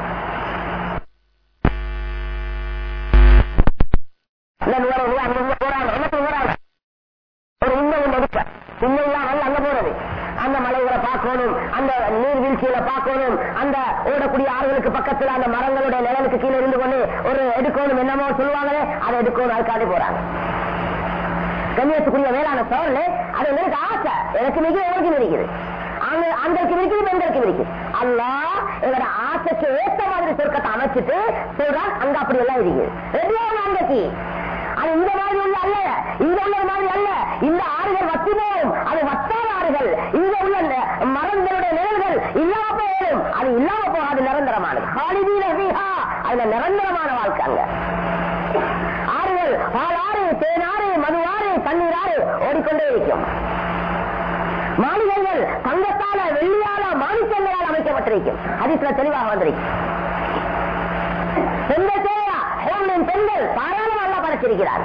இல்ல நூறு ரூபா அங்க போறாங்க என்ன சொல்றாங்க ஒரு உண்மை ஒன்று எடுக்க உண்மையெல்லாம் வந்து அங்க போறது அந்த மலைகளை பார்க்கணும் அந்த நீர்வீழ்ச்சியில பார்க்கணும் அந்த ஓடக்கூடிய ஆறுகளுக்கு பக்கத்துல அந்த மரங்களுடைய நிழலுக்கு கீழே இருந்து கொண்டு ஒரு எடுக்கணும் என்னமோ சொல்லுவாங்களே அதை எடுக்கணும் அதுக்காண்டி போறாங்க கண்ணியத்துக்குரிய வேளாண் சோழல் அது எனக்கு ஆசை எனக்கு மிக உனக்கு இருக்குது ஆண்கள் ஆண்களுக்கு இருக்குது பெண்களுக்கு இருக்குது அல்லாஹ் எங்களோட ஆசைக்கு ஏத்த மாதிரி சொர்க்கத்தை அமைச்சிட்டு சொல்றான் அங்க அப்படி எல்லாம் இருக்குது ரெடியான அன்றைக்கு அது இந்த மாதிரி உள்ள அல்ல இங்க உள்ள மாதிரி அல்ல இந்த ஆறுகள் வத்தி போகும் அது வத்தாத ஆறுகள் இங்க உள்ள இந்த மரங்களுடைய நிழல்கள் இல்லாம போயிடும் அது இல்லாம போகாது நிரந்தரமானது ஹாலிதீன ஃபீஹா அதுல நிரந்தரமான வாழ்க்கை அங்க ஆறுகள் பாலாறு தேனாறு மதுவாறு தண்ணீராறு ஓடிக்கொண்டே இருக்கும் மாளிகைகள் தங்கத்தால வெள்ளியால மாணிக்கங்களால் அமைக்கப்பட்டிருக்கும் ஹதீஸ்ல தெளிவாக வந்திருக்கும் பெண்கள் தேவையா ஹேமனின் பெண்கள் தாராளம் அல்ல படைச்சிருக்கிறார்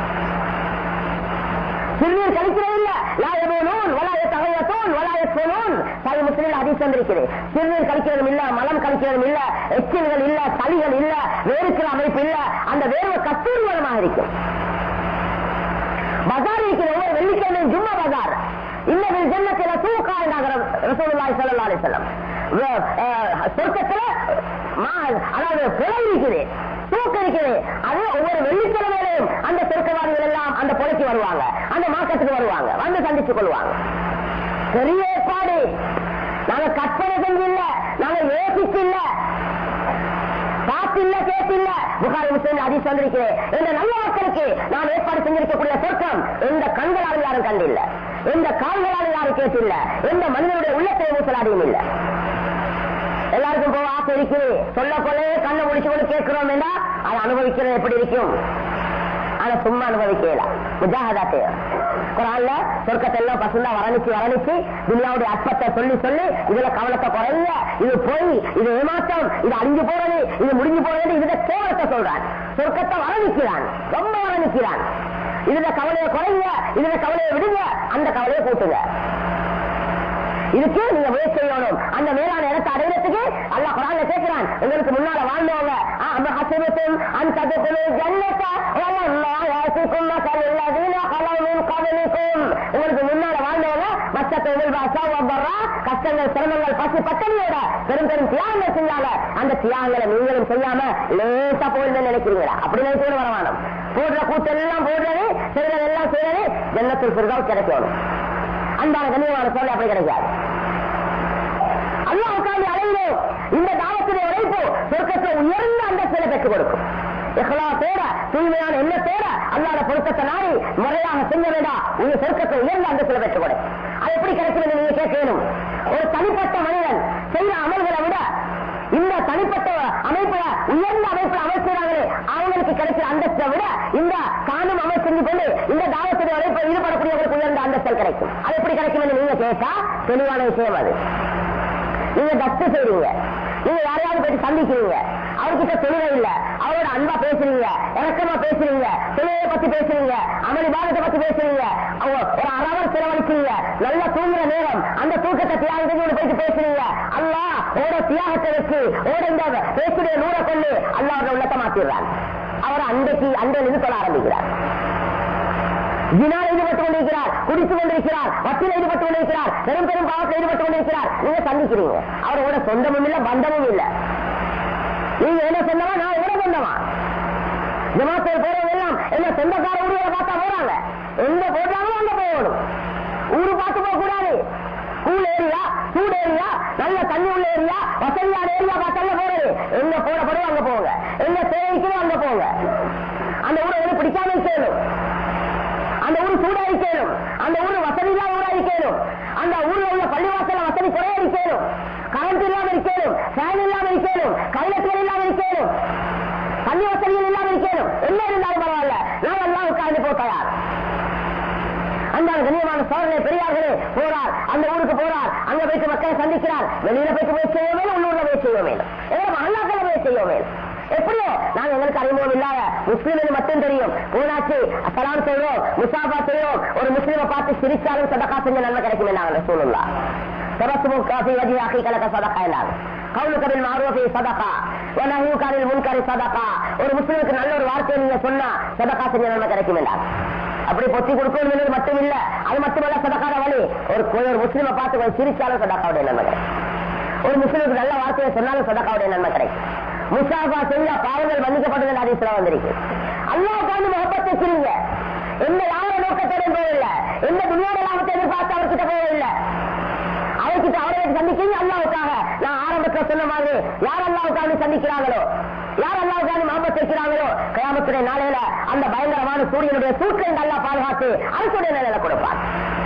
சிறுநீர் கழிக்கிறே இல்ல லாயபோனோன் வலாய தகையத்தோன் வலாய சோனோன் சாய் முஸ்லிம் ஹதீஸ் வந்திருக்கிறது சிறுநீர் கழிக்கிறதும் இல்ல மலம் கழிக்கிறதும் இல்ல எச்சில்கள் இல்ல சளிகள் இல்ல வேறுக்கிற அமைப்பு இல்ல அந்த வேர்வை கஸ்தூரி மலமாக இருக்கும் பஜார் இருக்கிற ஒவ்வொரு வெள்ளிக்கிழமையும் ஜும்மா பஜார் இன்னவில் ஜன்னத்தில தூக்கா என்றாங்க ரசூலுல்லாஹி ஸல்லல்லாஹு அலைஹி வஸல்லம் வ- அஹ், சொர்க்கத்துல மா- அதாவது புலை இருக்குது தூக்கு இருக்குது அது ஒவ்வொரு வெள்ளிக்கிழமையிலையும் அந்த சொர்க்கவாதிகள் எல்லாம் அந்த புலைக்கு வருவாங்க அந்த மார்க்கெட்டுக்கு வருவாங்க வந்து சந்தித்துக் கொள்வாங்க பெரிய ஏற்பாடு நாங்க கற்பனை செஞ்சு இல்ல நாங்க யோசிச்சு இல்ல பார்த்தில்ல கேட்டில்ல புகாரி முஸ்லிம் அதிர்ச்சி வந்திருக்கிறேன் இந்த நல்ல மக்களுக்கு நான் ஏற்பாடு செஞ்சிருக்கக்கூடிய சொர்க்கம் எந்த கண்களால் யாரும் கண்டில்ல எந்த கால்களால் யாரும் கேட்டில்ல எந்த மனிதனுடைய உள்ளத்தை ஊசலாடியும் இல்ல எல்லாருக்கும் போக ஆசை இருக்குது சொல்ல கொள்ளே கண்ணை முடிச்சு கொண்டு கேட்கிறோம் என்றா அதை அனுபவிக்கிறது எப்படி இருக்கும் ஆனா சும்மா அனுபவிக்கல முஜாஹதா தேவை குரான்ல சொர்க்கத்தை எல்லாம் பசுந்தா வரணிச்சு வரணிச்சு துனியாவுடைய அற்பத்தை சொல்லி சொல்லி இதுல கவனத்தை குறைய இது பொய் இது ஏமாற்றம் இது அழிஞ்சு போறது இது முடிஞ்சு போறது இதுல கேவலத்தை சொல்றான் சொர்க்கத்தை வரணிக்கிறான் ரொம்ப வரணிக்கிறான் இதுல கவலையை குறைங்க இதுல கவலையை விடுங்க அந்த கவலையை கூட்டுங்க இதுக்கு நீங்க முயற்சி செய்யணும் அந்த மேலான இடத்தை அடையிறதுக்கு அல்லாஹ் குரான்ல கேட்கிறான் உங்களுக்கு முன்னால வாழ்ந்தவங்க அம்ம ஹசிபத்தும் அன் ததுகுலு ஜன்னத வலம்மா யாசிக்கும் மக்கள் அல்லதீன கலவு மின் கபலிக்கும் உங்களுக்கு முன்னால வாழ்ந்தவங்க மச்சத்தை உள்வாசா ஒவ்வொரு கஷ்டங்கள் சிரமங்கள் பசி பட்டணியோட பெரும் பெரும் தியாகங்கள் செஞ்சாங்க அந்த தியாகங்களை நீங்களும் செய்யாம லேசா போயிருந்து நினைக்கிறீங்களா அப்படி நினைச்சு கூட வரவானம் போடுற கூட்டெல்லாம் போடுறது செய்யறது எல்லாம் செய்யறது ஜன்னத்தில் சிறுதான் கிடைக்கணும் அன்பான கண்ணியமான சோழ அப்படி கிடைக்காது அல்லாவுக்காண்டி அடைந்தோம் இந்த தாவத்துடைய உழைப்பு சொர்க்கத்தை உயர்ந்த அந்தஸ்தில பெற்றுக் கொடுக்கும் இஹ்லாத்தோட தூய்மையான எண்ணத்தோட அல்லாத பொருத்தத்தை நாடி முறையாக செஞ்ச வேண்டாம் உங்க சொர்க்கத்தை உயர்ந்த அந்தஸ்தில பெற்றுக் கொடு அது எப்படி கிடைக்கிறது நீங்க கேட்கணும் ஒரு தனிப்பட்ட மனிதன் செய்த அமல்களை விட இந்த தனிப்பட்ட அமைப்புல உயர்ந்த அமைப்புல அமைச்சாங்களே அவங்களுக்கு கிடைக்கிற அந்தஸ்தை விட இந்த காணும் அமைப்பு செஞ்சு கொண்டு இந்த தாவத்துடைய உழைப்பில் ஈடுபடக்கூடியவர்களுக்கு உயர்ந்த அந்தஸ்தல் கிடைக்கும் அது எப்படி கிடைக்கும் என்று நீங்க கேட்டா தெளிவான விஷயம் அது நீங்க தப்பு செய்றீங்க நீங்க யாரையாவது போயிட்டு சந்திக்கிறீங்க அவர்கிட்ட தொழிலை இல்ல அவரோட அன்பா பேசுறீங்க இறக்கமா பேசுறீங்க தொழிலை பத்தி பேசுறீங்க அமளி பாகத்தை பத்தி பேசுறீங்க அவங்க ஒரு அரவர் செலவழிக்கிறீங்க நல்ல தூங்குற நேரம் அந்த தூக்கத்தை தியாகத்தை போயிட்டு பேசுறீங்க அல்லா ஓட தியாகத்தை வச்சு ஓட இந்த பேசுடைய நூலை கொண்டு அல்லாவோட உள்ளத்தை மாத்திடுறான் அவர் அன்றைக்கு அன்றையில் இது சொல்ல ஆரம்பிக்கிறார் ஜினால் ஈடுபட்டு கொண்டிருக்கிறார் குடித்து கொண்டிருக்கிறார் வட்டியில் ஈடுபட்டு கொண்டிருக்கிறார் பெரும் பெரும் பாவத்தில் ஈடுபட்டு கொண்டிருக்கிறார் நீங்க சந்திக்கிறீங்க அவரோட சொந்தமும் இல்ல பந்தமும் இல்ல நீங்க என்ன சொந்தமா நான் இவர சொந்தமா ஜமாத்தில் போறவங்க எல்லாம் என்ன சொந்தக்கார ஊர்களை பார்த்தா போறாங்க எங்க போடுறாங்களோ அங்க போகணும் ஊரு பார்த்து போக கூடாது கூல் ஏரியா சூடு ஏரியா நல்ல தண்ணி உள்ள ஏரியா வசதியான ஏரியா பார்த்தால போறது எங்க போடப்படுவோம் அங்க போங்க எங்க தேவைக்கோ அங்க போங்க அந்த ஊரை வந்து பிடிக்காம இருக்கணும் அந்த ஊர் சூடா இருக்கணும் அந்த ஊர் வசதி இல்லாத ஊரா இருக்கணும் அந்த ஊர்ல உள்ள பள்ளிவாசல வசதி குறைய இருக்கணும் கரண்ட் இல்லாம இருக்கணும் ஃபேன் இல்லாம இருக்கணும் கைலட்டுகள் இல்லாம இருக்கணும் தண்ணி வசதிகள் இல்லாம இருக்கணும் என்ன இருந்தாலும் பரவாயில்ல நான் எல்லாம் உட்கார்ந்து போ தயார் அந்த கண்ணியமான சோழனை பெரியார்களே போறார் அந்த ஊருக்கு போறார் அங்க போயிட்டு மக்களை சந்திக்கிறார் வெளியில போயிட்டு போய் செய்ய மேலும் உள்ளூர்ல போய் செய்ய மேலும் எங்களை மகளாக்களை போய் செய்ய மேலும் எப்படியோ நாங்க எங்களுக்கு அறிமுகம் இல்லாத முஸ்லீம் மட்டும் தெரியும் போனாச்சு சலாம் செய்வோம் முசாபா செய்வோம் ஒரு முஸ்லீமை பார்த்து சிரிச்சாலும் சதக்கா செஞ்ச நன்மை கிடைக்கும் நாங்க சூழலா تبسم في وجه اخيك لك صدقه என்றாங்க قولك بالمعروف صدقه ونهيك عن المنكر صدقه ஒரு முஸ்லிமுக்கு நல்ல ஒரு வார்த்தையை நீங்க சொன்னா சதக்கா செஞ்ச நன்மை கிடைக்கும் என்றாங்க அப்படி பொத்தி கொடுக்கணும் மட்டும் இல்ல அது மட்டுமல்ல சதக்காத வழி ஒரு ஒரு முஸ்லிமை பார்த்து கொஞ்சம் சிரிச்சாலும் சதக்காவுடைய நன்மை கிடைக்கும் ஒரு முஸ்லிமுக்கு நல்ல வார்த்தையை சொன்னாலும் சதக்காவுடைய நன்மை கிடைக்கும் முசாஃபா செஞ்சா பாவங்கள் மன்னிக்கப்பட்டது அதிசல வந்திருக்கு அல்லாவுக்காண்டு முகப்பத்தை செய்யுங்க எந்த யார நோக்கத்தோடும் போகவில்லை எந்த துணியோட லாபத்தை எதிர்பார்த்து அவர்கிட்ட போகவில்லை அவர்கிட்ட அவரை சந்திக்கிறீங்க அல்லாவுக்காக நான் ஆரம்பத்துல சொன்ன மாதிரி யார் அல்லாவுக்காக சந்திக்கிறாங்களோ யார் அல்லாவுக்காக மாபத்து வைக்கிறாங்களோ கயாமத்துடைய நாளையில அந்த பயங்கரமான சூரியனுடைய சூற்றை நல்லா பாதுகாத்து அரசுடைய நிலையில கொடுப்பார்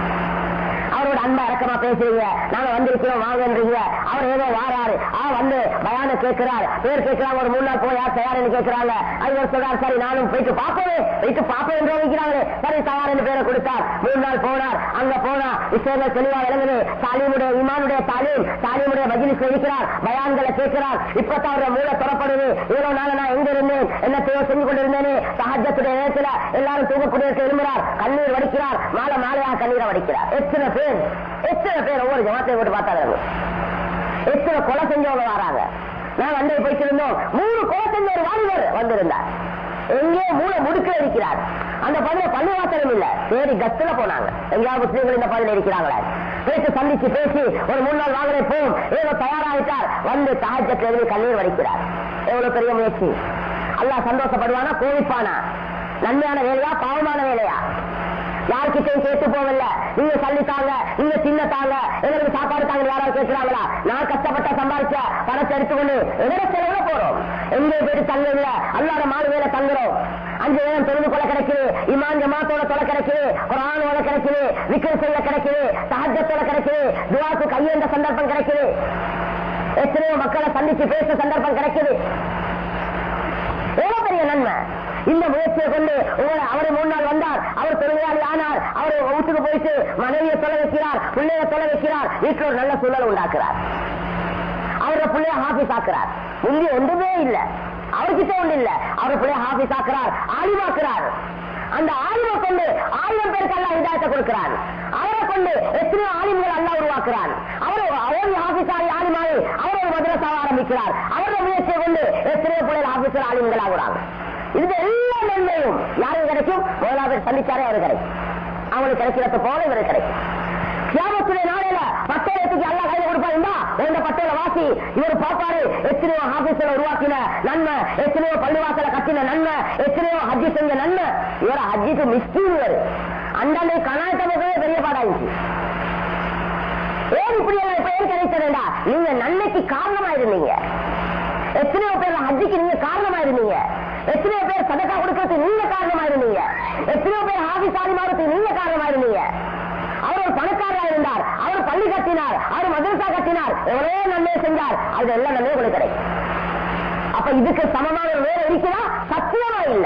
அவரோட அன்பா இறக்கமா பேசுறீங்க நாங்க வந்திருக்கிறோம் வாங்கன்றீங்க அவர் ஏதோ வாராரு ஆ வந்து பயான கேட்கிறார் பேர் கேட்கிறாங்க ஒரு மூணு நாள் போய் யார் தயார்னு கேட்கிறாங்க அவர் சொல்றார் சரி நானும் போயிட்டு பார்ப்போமே போயிட்டு பார்ப்போம் என்று வைக்கிறாங்களே சரி தயார் என்று பேரை கொடுத்தார் மூணு நாள் போனார் அங்க போனா விஷயங்கள் தெளிவா விளங்குது தாலீமுடைய இமானுடைய தாலீம் தாலீமுடைய மஜிலிஸ் இருக்கிறார் பயான்களை கேட்கிறார் இப்பதான் அவருடைய மூளை தொடப்படுது இவ்வளவு நாள் நான் எங்க இருந்தேன் என்ன தேவை செஞ்சு கொண்டிருந்தேனே சஹஜத்துடைய நேரத்துல எல்லாரும் தூங்கக்கூடிய எழும்புறார் கண்ணீர் வடிக்கிறார் மாலை மாலையா கண்ணீரை வடிக்கிறார் எத்தனை பேர் எத்தனை பேர் ஒவ்வொரு ஜமாத்தையும் போட்டு பார்த்தாங்க எத்தனை கொலை செஞ்சவங்க வராங்க நான் வந்து போயிட்டு இருந்தோம் மூணு கொலை செஞ்ச ஒரு வாலிபர் வந்திருந்தார் எங்கே மூளை முடுக்க இருக்கிறார் அந்த பதில பள்ளிவாசலும் இல்ல தேடி கஸ்துல போனாங்க எங்கேயாவது முஸ்லீம்கள் இந்த பதில இருக்கிறாங்களா பேசி சந்திச்சு பேசி ஒரு மூணு நாள் வாங்கலே போம் ஏதோ தயாராகிட்டார் வந்து தாஜத்துல இருந்து கண்ணீர் வடிக்கிறார் எவ்வளவு பெரிய முயற்சி அல்லாஹ் சந்தோஷப்படுவானா கோவிப்பானா நன்மையான வேலையா பாவமான வேலையா யார்கிட்டையும் கேட்டு போகல நீங்க சல்லித்தாங்க நீங்க சின்னத்தாங்க எங்களுக்கு சாப்பாடு தாங்க யாராவது கேட்கிறாங்களா நான் கஷ்டப்பட்ட சம்பாதிச்ச பணத்தை எடுத்துக்கொண்டு எதோட செலவுல போறோம் எங்கே போயிட்டு தங்க இல்ல அல்லாத மாறு வேலை தங்குறோம் அஞ்சு வேலம் தொழுது கொலை கிடைக்குது இமான் ஜமாத்தோட தொலை கிடைக்குது குரானோட கிடைக்குது விக்கல் செய்ய கிடைக்குது சஹஜத்தோட கிடைக்குது துவாக்கு கையேந்த சந்தர்ப்பம் கிடைக்குது எத்தனையோ மக்களை சந்திச்சு பேச சந்தர்ப்பம் கிடைக்குது எவ்வளவு பெரிய நன்மை இந்த முயற்சியை கொண்டு உங்களை அவரை மூணு நாள் வந்தார் அவர் தொழிலாளி ஆனார் அவர் வீட்டுக்கு போயிட்டு மனைவியை தொலை வைக்கிறார் பிள்ளைய தொலை வைக்கிறார் வீட்டில் ஒரு நல்ல சூழல் உண்டாக்குறார் அவரோட பிள்ளைய ஹாபிஸ் ஆக்குறார் முந்தி ஒன்றுமே இல்ல அவர்கிட்ட ஒண்ணு இல்ல அவர் பிள்ளைய ஹாபிஸ் ஆக்குறார் ஆலிமாக்குறார் அந்த ஆலிமை கொண்டு ஆயிரம் பேருக்கு அல்ல இதாயத்தை கொடுக்கிறார் அவரை கொண்டு எத்தனையோ ஆலிம்கள் அல்ல உருவாக்குறார் அவர் அவர் ஆபீஸாரி ஆலிமாவை அவர் ஒரு மதரசாவை ஆரம்பிக்கிறார் அவருடைய முயற்சியை கொண்டு எத்தனையோ பிள்ளைகள் ஆபீஸர் ஆலிம்கள் ஆகுறாங்க இது எல்லா நன்மையும் யாருக்கு கிடைக்கும் முதலாவது சந்திச்சாரே அவர் கிடைக்கும் அவங்களுக்கு கிடைக்கிறது போல இவருக்கு கிடைக்கும் கியாமத்துடைய நாளையில பட்டயத்துக்கு அல்லா கையில கொடுப்பாருந்தா இந்த பட்டையில வாசி இவர் பாப்பாரு எத்தனையோ ஆபீஸ்ல உருவாக்கின நன்மை எத்தனையோ பள்ளிவாசல கட்டின நன்மை எத்தனையோ ஹஜ்ஜி செஞ்ச நன்மை இவர் ஹஜ்ஜிக்கு மிஸ்கின் இவர் அண்டனை கனாயத்தமே பெரிய பாடாயிடுச்சு ஏன் இப்படி எல்லாம் இப்ப ஏன் கிடைச்சதுண்டா நீங்க நன்மைக்கு காரணமா இருந்தீங்க எத்தனையோ பேர் ஹஜ்ஜிக்கு நீங்க காரணமா இருந்தீங்க எத்தனையோ பேர் சதக்கா கொடுக்கறதுக்கு நீங்க காரணமா இருந்தீங்க எத்தனையோ பேர் ஆபீஸ் ஆதிமாரத்துக்கு நீங்க காரணமா இருந்தீங்க அவர் ஒரு பணக்காரரா இருந்தார் அவர் பள்ளி கட்டினார் அவர் மதரசா கட்டினார் எவ்வளவு நன்மை செஞ்சார் அது எல்லாம் நன்மை உங்களுக்கு கிடைக்கும் அப்ப இதுக்கு சமமான ஒரு வேலை இருக்குதா சத்தியமா இல்ல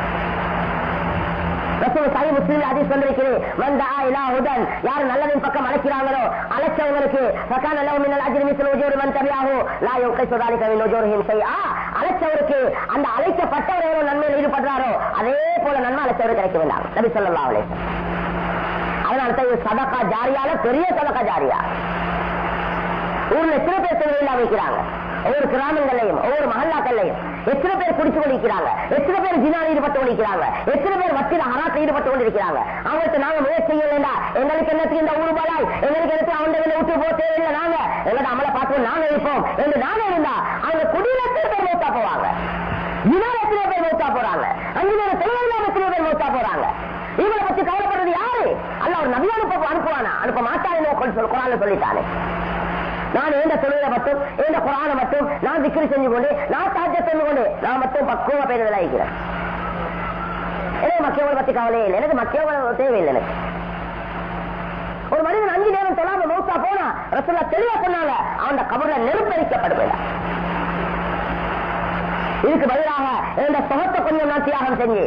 ரசூல் சாஹி முஸ்லீம் ஹதீஸ் வந்திருக்கிறது வந்தா இலா ஹுதன் யார் நல்லதின் பக்கம் அழைக்கிறாங்களோ அழைச்சவங்களுக்கு ஃபகான லஹு மினல் அஜ்ரி மிஸ்லு உஜூரி மன் தபியாஹு லா யுகைசு ذلك மின் உஜூரிஹிம் ஷைஆ அழைச்சவருக்கு அந்த அழைக்கப்பட்டவர் எவ்வளவு நன்மையில் ஈடுபடுறாரோ அதே போல நன்மை அழைச்சவருக்கு கிடைக்க வேண்டாம் நபி ஸல்லல்லாஹு அலைஹி வஸல்லம் அதனால தான் இது சதக்கா ஜாரியால பெரிய சதக்கா ஜாரியா ஊர்ல எத்தனை பேர் தொழில் வைக்கிறாங்க ஒவ்வொரு கிராமங்களையும் ஒவ்வொரு மகல்லாக்கள்லையும் எத்தனை பேர் குடிச்சு கொண்டிருக்கிறாங்க எத்தனை பேர் ஜினால் ஈடுபட்டு கொண்டிருக்கிறாங்க எத்தனை பேர் வட்டில ஹராத்தில் ஈடுபட்டு கொண்டிருக்கிறாங்க அவங்களுக்கு நாங்க முயற்சி செய்ய வேண்டாம் எங்களுக்கு என்னத்துக்கு இந்த ஊரு பலாய் எங்களுக்கு எனக்கு அவங்க விட்டு போக தேவையில்லை நாங்க எங்களோட அமலை பார்த்து நாங்க இருப்போம் என்று நாங்க இருந்தா அவங்க குடியில எத்தனை பேர் மௌத்தா போவாங்க ஜினால் எத்தனை பேர் மௌத்தா போறாங்க அஞ்சு பேர் தொழிலாளர் எத்தனை பேர் மௌத்தா போறாங்க இவங்களை பத்தி கவலைப்படுறது யாரு அல்ல ஒரு நபி அனுப்ப அனுப்புவானா அனுப்ப மாட்டாரு சொல் குரான் சொல்லிட்டானே நான் எந்த தொழிலை மட்டும் எந்த குரானை மட்டும் நான் விக்கிரி செஞ்சு கொண்டு நான் சாத்திய செஞ்சு கொண்டு நான் மட்டும் பக்குவ பேருதல் ஆகிக்கிறேன் எனக்கு மக்கியவங்களை பத்தி கவலையே இல்லை எனக்கு மக்கியவங்களை தேவையில்லை எனக்கு ஒரு மனிதன் அஞ்சு நேரம் சொல்லாம மௌத்தா போனா ரசூல்லா தெளிவா சொன்னாங்க அவன் கபர்ல நெருப்பரிக்கப்படுவேன் இதுக்கு பதிலாக இந்த சுகத்தை கொஞ்சம் நான் தியாகம் செஞ்சு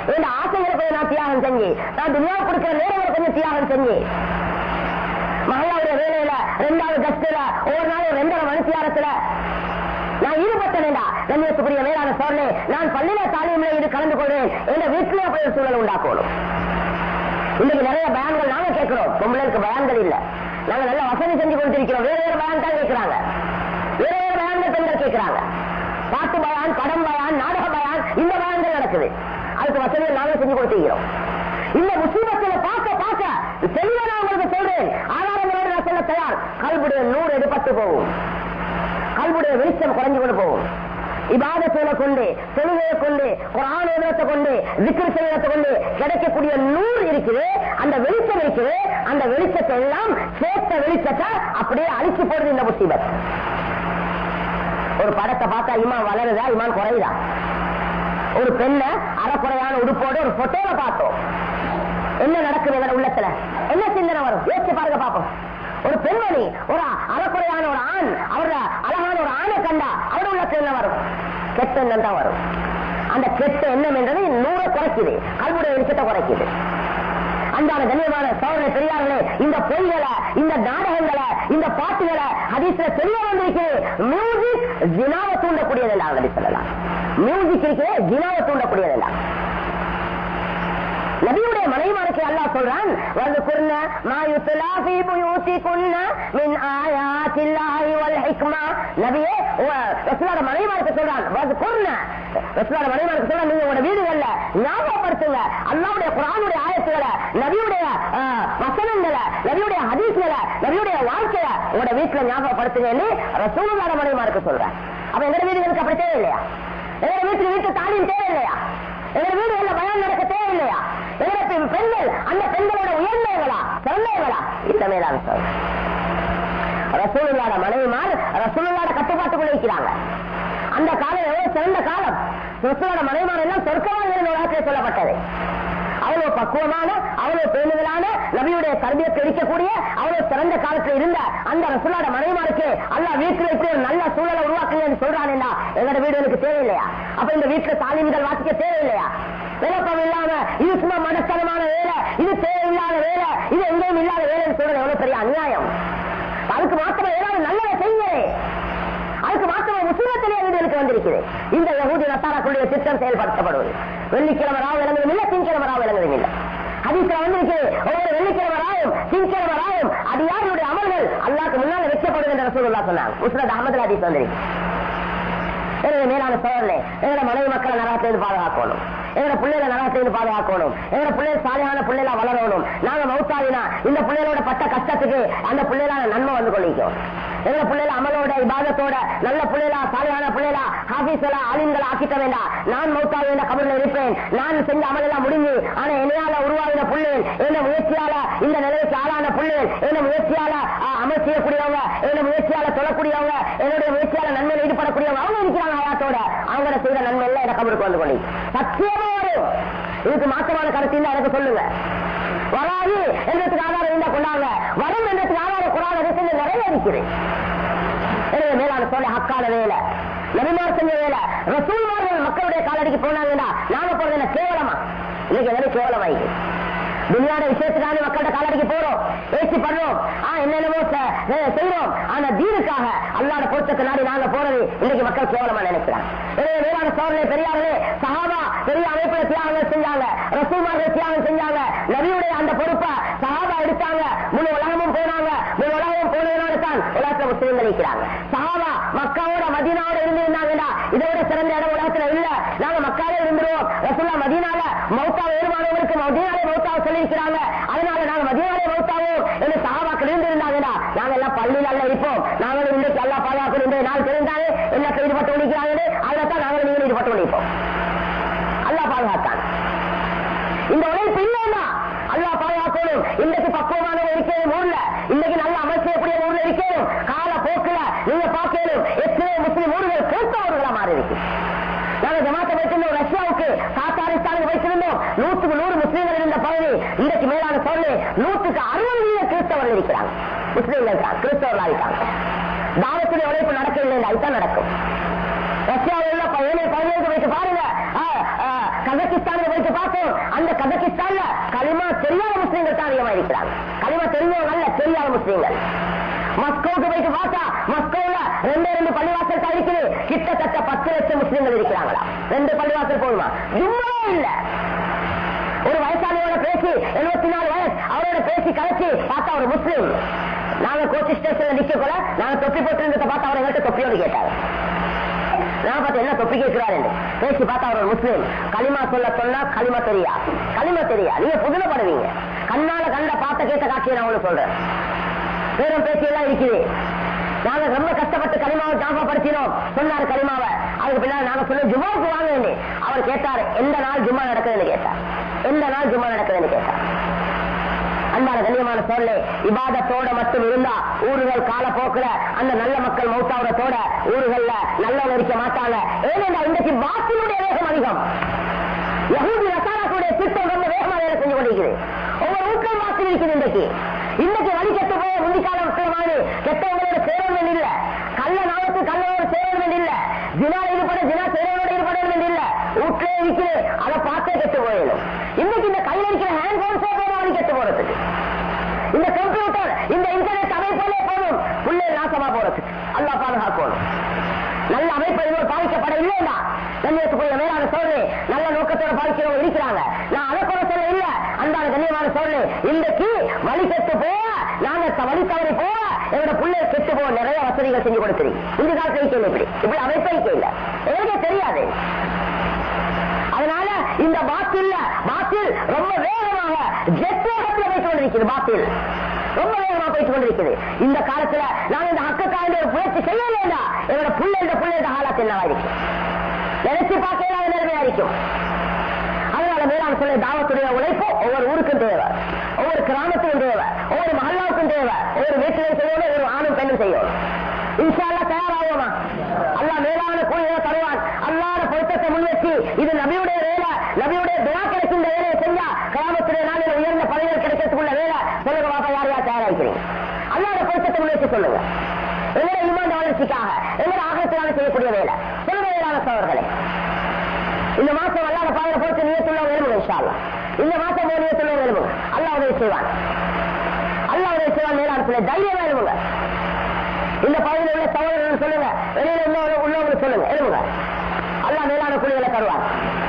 இந்த ஆசைகளை கொஞ்சம் நான் தியாகம் செஞ்சு நான் துணியா கொடுக்கிற நேரங்களை கொஞ்சம் தியாகம் செஞ்சு மகளாவுடைய வேலையில ரெண்டாவது கஷ்டத்துல ஒவ்வொரு நாளும் ரெண்டரை மனுஷியாரத்துல நான் ஈடுபட்டேன்டா கண்ணியத்துக்குரிய மேலான சோழனே நான் பள்ளியில தாலியம்ல இது கலந்து கொள்வேன் எங்க வீட்டிலே அப்படி ஒரு சூழல் உண்டாக்கணும் இன்னைக்கு நிறைய பயான்கள் நாங்க கேட்கிறோம் பொம்பளைக்கு பயான்கள் இல்ல நாங்க நல்ல வசதி செஞ்சு கொடுத்திருக்கிறோம் வேற வேற பயான் தான் கேட்கிறாங்க வேற வேற பயான்கள் பெண்கள் கேட்கிறாங்க பாட்டு பயான் படம் பயான் நாடக பயான் இந்த பயான்கள் நடக்குது அதுக்கு வசதியை நாங்க செஞ்சு கொடுத்திருக்கிறோம் இந்த முஸ்லிமத்தில் பார்க்க பார்க்க தெளிவா நான் உங்களுக்கு சொல்றேன் ஆதாரங்களோடு நான் சொல்ல தயார் கல்புடைய நூறு எடுப்பட்டு போகும் கல்புடைய வெளிச்சம் குறைஞ்சு கொண்டு போகும் இபாதத்தை கொண்டு தொழுகையை கொண்டு குரான் எழுதத்தை கொண்டு விக்கிர செய்யறதை கொண்டு கிடைக்கக்கூடிய நூறு இருக்குது அந்த வெளிச்சம் இருக்குது அந்த வெளிச்சத்தை எல்லாம் சேர்த்த வெளிச்சத்தை அப்படியே அழிச்சு போடுது இந்த முசீபத் ஒரு படத்தை பார்த்தா இமான் வளருதா இமான் குறையுதா ஒரு பெண்ண அறக்குறையான உடுப்போடு ஒரு போட்டோல பார்த்தோம் என்ன நடக்குது இதன் உள்ளத்துல என்ன சிந்தனை வரும் யோசிச்சு பாருங்க பாப்போம் ஒரு பெண்மணி ஒரு அறக்குறையான ஒரு ஆண் அவரோட அழகான ஒரு ஆணை கண்டா அவரோட உள்ளத்துல என்ன வரும் கெட்ட எண்ணம் தான் வரும் அந்த கெட்ட எண்ணம் என்றது நூறை குறைக்குது கல்வியுடைய வெளிச்சத்தை குறைக்குது அன்பான கண்ணியமான சோழனை பெரியார்களே இந்த பொய்களை இந்த நாடகங்களை இந்த பாட்டுகளை ஹதீஸ்ல தெரிய வந்திருக்கு மியூசிக் ஜினாவை தூண்டக்கூடியதெல்லாம் அப்படி சொல்லலாம் மியூசிக் இருக்கு ஜினாவை தூண்டக்கூடியதெல்லாம் நபியுடைய மனைவிமாருக்கு அல்லாஹ் சொல்றான் வذكرن ما يتلى في بيوتكن من آيات الله والحكمة நபியே ரசூலோட மனைவிமாருக்கு சொல்றான் வذكرن ரசூலோட மனைவிமாருக்கு சொல்றான் நீங்க உங்க வீடுகள்ல ஞாபகப்படுத்துங்க அல்லாஹ்வுடைய குர்ஆனுடைய ஆயத்துகளை நபியுடைய ஆஹ், வசனங்களை நபியுடைய ஹதீஸ்களை நபியுடைய வாழ்க்கைய உங்களோட வீட்டுல ஞாபகப்படுத்துங்கன்னு ரசூலோட மனைவிமாருக்கு சொல்றான் அப்ப எங்க வீடுகளுக்கு அப்படி தேவையில்லையா எங்க வீட்டுக்கு வீட்டு தாலியும் தேவையில்லையா எங்க வீடுகள்ல பயம் நடக்க தேவையில்லையா எங்களுக்கு பெண்கள் அந்த பெண்களோட உயர்ந்தவங்களா சிறந்தவங்களா இந்த மேலான சொல் ரசூலுல்லாட மனைவிமார் ரசூலுல்லாட கட்டுப்பாட்டுக்குள்ள இருக்கிறாங்க அந்த காலம் எவ்வளவு சிறந்த காலம் ரசூலோட மனைவிமார் எல்லாம் சொர்க்கவாதிகள் உலகத்தில் சொல்லப்பட்டது அவ்வளவு பக்குவமான அவ்வளவு பேணுதலான நபியுடைய கருவியத்தை இருக்கக்கூடிய அவ்வளவு சிறந்த காலத்துல இருந்த அந்த ரசூலோட மனைவிமாருக்கு அல்லாஹ் வீட்டுல இப்படி ஒரு நல்ல சூழலை உருவாக்குங்கன்னு சொல்றானேடா எங்களோட வீடுகளுக்கு தேவையில்லையா அப்ப இந்த வீட்டுல தாலிம்கள் வாசிக்க தேவையில்லையா விளக்கம் இல்லாம இது சும்மா மனஸ்தனமான வேலை இது தேவையில்லாத வேலை இது எங்கேயும் இல்லாத வேலைன்னு சொல்றது எவ்வளவு பெரிய அநியாயம் அதுக்கு மாத்திரம் ஏதாவது நல்லதை செய்யுங்க அதுக்கு மாத்திரம் முஸ்லிமத்திலே வீடுகளுக்கு வந்திருக்குது இந்த யகூதி நசாராக்களுடைய திட்டம் செயல்படுத்தப்படுவது வெள்ளிக்கிழமை ராவ் விளங்குதும் இல்ல திங்கிழமை ராவ் விளங்குதும் இல்ல ஹதீஸ்ல வந்திருக்கு ஒவ்வொரு வெள்ளிக்கிழமை ராவும் திங்கிழமை ராவும் அது யாருடைய அமல்கள் அல்லாஹ்க்கு முன்னால வைக்கப்படுது என்று ரசூலுல்லாஹ் சொன்னாங்க முஸ்னத் அஹமது ஹதீஸ் வந்திருக்கு எனவே மேலான சோழர்களே எங்களோட மனைவி மக்களை நரகத்திலிருந்து பாதுகாக்கணும் எங்களோட பிள்ளைகளை நரகத்திலிருந்து பாதுகாக்கணும் எங்களோட பிள்ளைகள் சாலையான பிள்ளைகளா வளரணும் நாங்க மௌத்தாவினா இந்த பிள்ளைகளோட பட்ட கஷ்டத்துக்கு அந்த பிள்ளைகளான நன்மை வந்து கொள்ளிக்கும் எங்களோட பிள்ளைல அமலோட இபாதத்தோட நல்ல பிள்ளைகளா சாலையான பிள்ளைகளா ஹாஃபீஸ்களா ஆலிம்களா ஆக்கிட்ட வேண்டாம் நான் மௌத்தாவி என்ற கபரில் இருப்பேன் நான் செஞ்ச அமலெல்லாம் முடிஞ்சு ஆனா என்னையால உருவாகின பிள்ளைகள் என்ன முயற்சியால இந்த நிலைக்கு ஆளான பிள்ளைகள் என்ன முயற்சியால ஆ, அமல் செய்யக்கூடியவங்க என்ன முயற்சியால தொழக்கூடியவங்க என்னுடைய முயற்சியால நன்மையில் ஈடுபடக்கூடியவங்க அவங்க இருக்கிறாங்க ஆயாத்தோட அவங்கள செய்த நன்மை எல்லாம் எனக்கு கபருக்கு வந்து கொண்டு சத்தியமா வரும் இதுக்கு மாற்றமான கருத்து இருந்தா எனக்கு சொல்லுங்க வராது என்றதுக்கு ஆதாரம் இருந்தா கொண்டாங்க வரும் என்றதுக்கு ஆதாரம் குரான விஷயங்கள் நிறைய இருக்குது எனவே மேலான சொல்ல ஹக்கான வேலை நபிமார் செஞ்ச வேலை ரசூல்மார்கள் மக்களுடைய காலடிக்கு போனாங்கன்னா நாம போறது என்ன கேவலமா இன்னைக்கு எல்லாரும் கேவலமாயிக்கு துனியாட விஷயத்துக்காக மக்கள்கிட்ட காலடிக்கு போறோம் பேச்சு பண்றோம் ஆ என்னென்னமோ செ- செ- செய்றோம் ஆனா தீனுக்காக அல்லாட பொறுத்தக்கு நாடி நாங்க போறது இன்னைக்கு மக்கள் கேவலமா நினைக்கிறாங்க எனவே வேளாண் சோழனை பெரியார்களே சஹாபா பெரிய அமைப்புல தியாகங்கள் செஞ்சாங்க ரசூல்மார்கள் தியாகம் செஞ்சாங்க நபியுடைய அந்த பொறுப்பை சஹாபா எடுத்தாங்க முழு உலகமும் போனாங்க முழு உலகமும் போனதனால தான் உலகத்துல முஸ்லீம்கள் இருக்கிறாங்க சஹாபா மக்காவோட மதீனாவோட இருந்திருந்தாங்கடா இதோட சிறந்த இடம் உலகத்துல இல்ல நாங்க மக்காவே இருந்துருவோம் ரசூல்லா மதீனால மௌத்தா வேறுமானவங்களுக்கு மதீனாலே மௌத்தாவை சொல்லியிருக்கிறாங்க அதனால நாங்க மதீனாலே மௌத்தாவோம் என்று சஹாபாக்கள் இருந்திருந்தாங்கடா நாங்க எல்லாம் பள்ளியில அல்ல இருப்போம் நாங்களும் இன்றைக்கு எல்லா பாதுகாப்பு இந்த நாள் தெரிந்தாலே எல்லாம் ஈடுபட்டு கொண்டிருக்கிறாங்க அதுல தான் நாங்களும் நீங்கள் ஈடுபட்டு கொண்டிருப்போம் அல்லாஹ் பாதுகாத்தான் இந்த உழைப்பு இல்லைன்னா அல்லாஹ் பாதுகாக்கணும் இன்றைக்கு பக்குவமான இருக்கணும் ஊர்ல இன்னைக்கு நல்ல அமல் செய்யக்கூடிய ஊர்ல இருக்கணும் கால போக்குல நீங்க பார்க்கணும் எத்தனை முஸ்லிம் ஊர்கள் கிறிஸ்தவர்களா மாறி இருக்கு நாங்க ஜமாத்த வைத்திருந்தோம் ரஷ்யாவுக்கு தாத்தாரிஸ்தானுக்கு வைத்திருந்தோம் நூற்றுக்கு நூறு முஸ்லீம்கள் இருந்த பகுதி இன்றைக்கு மேலான சொல்லு நூற்றுக்கு அறுபது வீத கிறிஸ்தவர்கள் இருக்கிறாங்க முஸ்லீம்கள் இருக்காங்க கிறிஸ்தவர்களா இருக்காங்க தாவத்துடைய உழைப்பு நடக்கவில்லை அதுதான் நடக்கும் ரஷ்யாவில் உள்ள ஏழை பகுதிகளுக்கு வைத்து பாருங்க ஆ, அஹ், கஜகிஸ்தான்ல போயிட்டு பார்த்தோம் அந்த கஜகிஸ்தான்ல களிமா தெரியாத முஸ்லீம்கள் தான் அதிகமா இருக்கிறாங்க களிமா தெரிஞ்சவங்க அல்ல தெரியாத முஸ்லீம்கள் மஸ்கோவுக்கு போயிட்டு பார்த்தா மஸ்கோவுல ரெண்டு ரெண்டு பள்ளிவாசல் தான் இருக்குது கிட்டத்தட்ட பத்து லட்சம் முஸ்லீம்கள் இருக்கிறாங்களா ரெண்டு பள்ளிவாசல் போதுமா ஜும்மாவே இல்ல ஒரு வயசாளியோட பேசி எழுபத்தி நாலு வயசு அவரோட பேசி கலைச்சு பார்த்தா ஒரு முஸ்லீம் நாங்க கோச்சி ஸ்டேஷன்ல நிக்க கூட நாங்க தொப்பி போட்டு பார்த்தா அவர் எங்கள்கிட்ட தொப்பியோடு கேட்டாரு நான் பார்த்து என்ன தொப்பி கேட்கிறாரு பேசி பார்த்தா அவர் ஒரு முஸ்லீம் களிமா சொல்ல சொன்னா களிமா தெரியா களிமா தெரியா நீங்க புதுமைப்படுவீங்க கண்ணால கண்ட பார்த்த கேட்ட காட்சியை நான் உங்களுக்கு சொல்றேன் பேரும் பேச்சு எல்லாம் இருக்குது நாங்க ரொம்ப கஷ்டப்பட்டு களிமாவை ஞாபகப்படுத்தினோம் சொன்னாரு களிமாவை அதுக்கு பின்னாடி நாங்க சொல்ல ஜும்மாவுக்கு வாங்க அவர் கேட்டாரு எந்த நாள் ஜும்மா நடக்குதுன்னு கேட்டார் எந்த நாள் ஜும்மா நடக்குதுன்னு கேட்டார் அன்பான கண்ணியமான சொல்லே இபாதத்தோட மட்டும் இருந்தா ஊர்கள் காலப்போக்குல அந்த நல்ல மக்கள் மௌத்தாவதத்தோட ஊர்கள்ல நல்லவங்க இருக்க மாட்டாங்க ஏனென்றா இன்றைக்கு பாத்தினுடைய வேகம் அதிகம் யகூதி ரசாராக்களுடைய திட்டம் ரொம்ப வேகமா வேலை செஞ்சு கொண்டிருக்கிறது ஒவ்வொரு வீட்டிலும் வாசல் இருக்குது இன்றைக்கு இன்னைக்கு வழி கெட்டு போய முந்திக்கால முக்கியமான கெட்டவங்களோட சேரணும் இல்ல கள்ள நாளுக்கு கள்ளவோட சேரணும் இல்ல ஜினா ஈடுபட ஜினா சேரனோட ஈடுபட வேண்டிய இல்ல வீட்டிலே இருக்குது அதை பார்த்தே கெட்டு போயிடும் இன்னைக்கு இந்த கையில் இருக்கிற ஹேண்ட் போன்ஸே போதும் வழி கெட்டு போறதுக்கு இந்த கம்ப்யூட்டர் இந்த இன்டர்நெட் அமைப்போலே போதும் புள்ளை நாசமா போறதுக்கு அல்லா பாதுகாக்கணும் நல்ல அமைப்பு இன்னும் பாதிக்கப்பட இல்லையா கண்ணியத்துக்குரிய மேலான சோழே நல்ல நோக்கத்தோட பாதிக்கிறவங்க இருக்கிறாங்க நான் அதை கூட சொல்ல இல்ல அன்பான கண்ணியமான சோழே இன்றைக்கு வழி கெட்டு போக நாங்க த- வழி தவறி போக எங்களோட பிள்ளை கெட்டு போக நிறைய வசதிகள் செஞ்சு கொடுத்துறீங்க இந்த காலத்துல கேள்வி இப்படி இப்படி அமைப்பே இல்ல எனக்கே தெரியாது அதனால இந்த பாத்தில் பாத்தில் ரொம்ப வேகமாக ஜெட் வேகத்தில் போயிட்டு கொண்டிருக்கிறது பாத்தில் ரொம்ப வேகமா போயிட்டு கொண்டிருக்குது இந்த காலத்துல நாங்க இந்த ஹக்கக்காண்டி ஒரு முயற்சி செய்யலையா எங்களோட புள்ள இந்த புள்ள இந்த ஹாலாத் என்னவா இருக்கு நினைச்சு பார்க்க இல்லாத நிலைமையா இருக்கும் அதனால மேலாண் சொல்ல தாவத்துடைய உழைப்பு ஒவ்வொரு ஊருக்கும் தேவை ஒவ்வொரு கிராமத்துக்கும் தேவை ஒவ்வொரு மஹல்லாவுக்கும் தேவை ஒவ்வொரு வீட்டிலையும் செய்யணும் ஒரு ஆணும் பெண்ணும் செய்யணும் இன்ஷால்லா தயாராகுமா அல்லாஹ் மேலான கூலியை தருவான் அல்லாத பொருத்தத்தை முன்வச்சு இது நபியுடைய வேலை நபியுடைய துவா கிடைக்கின்ற வேலையை செஞ்சா கிராமத்துடைய நாளில் உயர்ந்த பதவிகள் கிடைக்கிறதுக்குள்ள வேலை சொல்லுங்க பாப்பா யார் யார் தயாராகிறீங்க அல்லாத பொருத்தத்தை முன்வச்சு சொல்லுங்க எங்களை இமாண்ட வளர்ச்சிக்காக எங்களை ஆகத்தினால செய்யக்கூடிய வேலை சொல்லுங்க வேளாண் சோழர்களே இந்த மாசம் அல்லாத பாதையில போச்சு நீயத்துள்ளவங்க எழுமுங்க இன்ஷா அல்லாஹ். இந்த மாசம் போய் நீயத்துள்ளவங்க எழுமுங்க அல்லாஹ் உதவி செய்வான் அல்லாஹ் உதவி செய்வான் மேலாணத்துல தைரியமா எழுமுங்க இந்த பகுதியில் உள்ள சகோதரர்கள் சொல்லுங்க வெளியில உள்ள உள்ளவங்களுக்கு சொல்லுங்க எழுமுங்க அல்லாஹ் மேலான குழிகளை தருவான்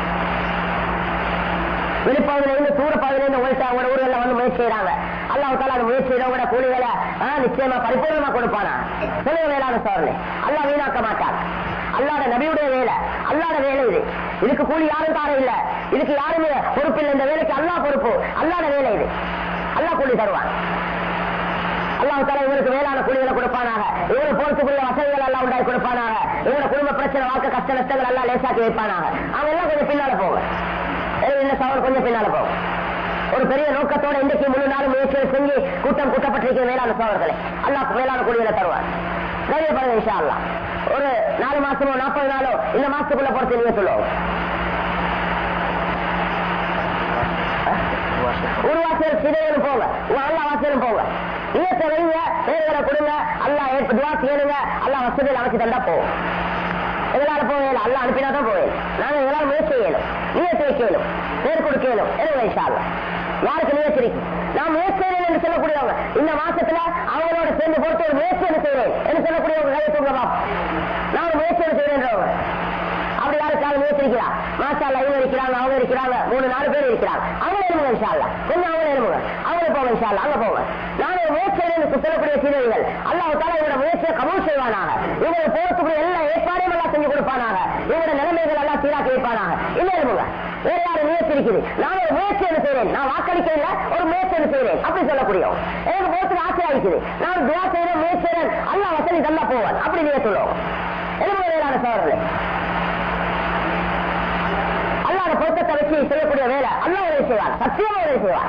வெளிப்பகுதியில இருந்து தூர பகுதியில இருந்து உழைச்சா அவங்க ஊர்ல வந்து முயற்சி செய்யறாங்க அல்லாஹ் தாலா அந்த முயற்சி செய்யறவங்க கூலிகளை ஆ, நிச்சயமா பரிபூர்ணமா கொடுப்பானா சொல்லுங்க மேலான சோழனே அல்லாஹ் வீணாக்க மாட்டான் அல்லாத நபியுடைய வேலை அல்லாத வேலை இது இதுக்கு கூலி யாரும் தார இல்ல இதுக்கு யாருமே பொறுப்பு இல்லை இந்த வேலைக்கு அல்லாஹ் பொறுப்பு அல்லாத வேலை இது அல்லாஹ் கூலி தருவான் அல்லாஹ் தாலா இவருக்கு மேலான கூலிகளை கொடுப்பானாக இவருக்கு போறதுக்குரிய வசதிகள் எல்லாம் உண்டாக்கி கொடுப்பானாக இவரோட குடும்ப பிரச்சனை வாழ்க்கை கஷ்ட நஷ்டங்கள் எல்லாம் லேசாக்கி வைப்பானாக அவங்க எல்லாம் கொஞ்சம் பின்னால போங்க ஏய், இந்த சவால் கொஞ்சம் பின்னால போகும் ஒரு பெரிய நோக்கத்தோட இன்றைக்கு முழு நாள் முயற்சிகள் செஞ்சு கூட்டம் கூட்டப்பட்டிருக்கிற மேலான சோழர்களே அல்லாஹ் மேலான கூலிகளை தருவார் தைரியப்படுங்க இன்ஷா அல்லாஹ் ஒரு நாலு மாசமோ நாற்பது நாளோ இந்த மாசத்துக்குள்ள பொறுத்து நீங்க சொல்லுவோம் ஒரு வாசல் சிதையலும் போங்க அல்லா வாசலும் போங்க நீயத்தை வைங்க பேர்களை கொடுங்க அல்லா ஏற்ப துவா கேளுங்க அல்லா வசதியில் அமைச்சு தந்தா போகும் எங்களால போவேல அல்ல அனுப்பினா தான் போவேன் நாங்க எங்களால முயற்சி செய்யணும் நீயத்தை வைக்கணும் பேர் கொடுக்கணும் எழுங்க இன்ஷால்ல யாருக்கு முயற்சி இருக்கு நான் முயற்சி செய்யறேன் என்று சொல்லக்கூடியவங்க இந்த மாசத்துல அவங்களோட சேர்ந்து பொறுத்து ஒரு முயற்சி என்ன செய்வேன் என்று சொல்லக்கூடியவங்க கையை தூங்க நான் ஒரு முயற்சி என்ன செய்யறேன்றவங்க அப்படி யாருக்காவது முயற்சி இருக்கிறா மாஷால்ல இவங்க இருக்கிறாங்க அவங்க இருக்கிறாங்க மூணு நாலு பேர் இருக்கிறாங்க அவங்க எழுமுங்க இன்ஷால்ல கொஞ்சம் அவங்க எழுமுங்க அவங்க போங்க இன்ஷால்ல அங்க போங்க நான் ஒரு முயற்சி செய்யறேன் சொல்லக்கூடிய சீரர்கள் அல்லாஹ் தாலா இவரோட முயற்சியை கபூல் செய்வானாக இவங்க போறதுக்குரிய எல்லா ஏற்பாடையும் எல்லாம் செஞ்சு கொடுப்பானாக இவரோட நிலைமைகள் எல்லாம் சீராக்கி வைப்பானாக இல்ல எழுமுங்க வேற யாரு முயற்சி இருக்குது நான் ஒரு முயற்சி என்ன செய்றேன் நான் வாக்களிக்கல ஒரு முயற்சி என்ன செய்றேன் அப்படி சொல்லக்கூடியவங்க எனக்கு போறதுக்கு ஆசையா இருக்குது நான் துவா செய்யறேன் முயற்சி செய்றேன் அல்லா வசதி தந்தா போவான் அப்படி நீங்க சொல்லுவோம் எழுமுக வேளாண் சோழர்களே அல்லாத பொருத்தத்தை வச்சு செய்யக்கூடிய வேலை அல்லா உதவி செய்வார் சத்தியமா உதவி செய்வார்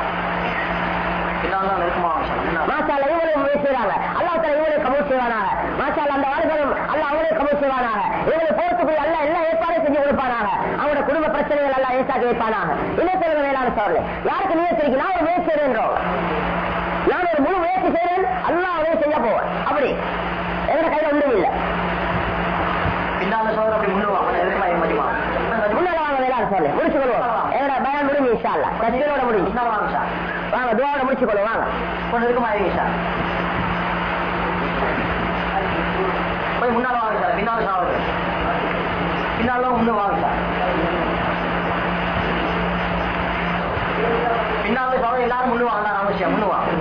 மாஷால இவங்களும் முயற்சி செய்வாங்க அல்லாஹ் தலா இவங்களை கபூல் செய்வானாக மாஷால அந்த வாழ்களும் அல்லாஹ் அவங்களே கபூல் செய்வானாக இவங்களை போறதுக்குள்ள எல்லாம் எல்லா ஏற்பாடும் செஞ்சு கொடுப்பானாக அவங்களோட குடும்ப பிரச்சனைகள் எல்லாம் ஏசாக்கி வைப்பானாக இன்னும் சொல்லுங்க வேளாண் சோழர்களே யாருக்கு முயற்சி இருக்கு நான் ஒரு முயற்சி செய்யறேன்றோம் நான் ஒரு முழு முயற்சி செய்யறேன் அல்லாஹ் உதவி செய்ய போவேன் அப்படி எங்க கையில ஒன்றும் இல்லை பின்னால சோதர் அப்படி முன்னுவாங்க எதுக்குமா மதிமா முன்னால வாங்க வேளாண் தஸ்மீனோட முடிஞ்சு முன்னால வாங்க சார் வாங்க துவாவோட முடிச்சுக்கொள்ளும் வாங்க கொஞ்சம் இருக்குமா இருங்க சார் போய் முன்னால வாங்க சார் பின்னால சார் பின்னால முன்னு வாங்க சார் பின்னால சார் எல்லாரும் முன்னு வாங்க அவசியம் முன்னு வாங்க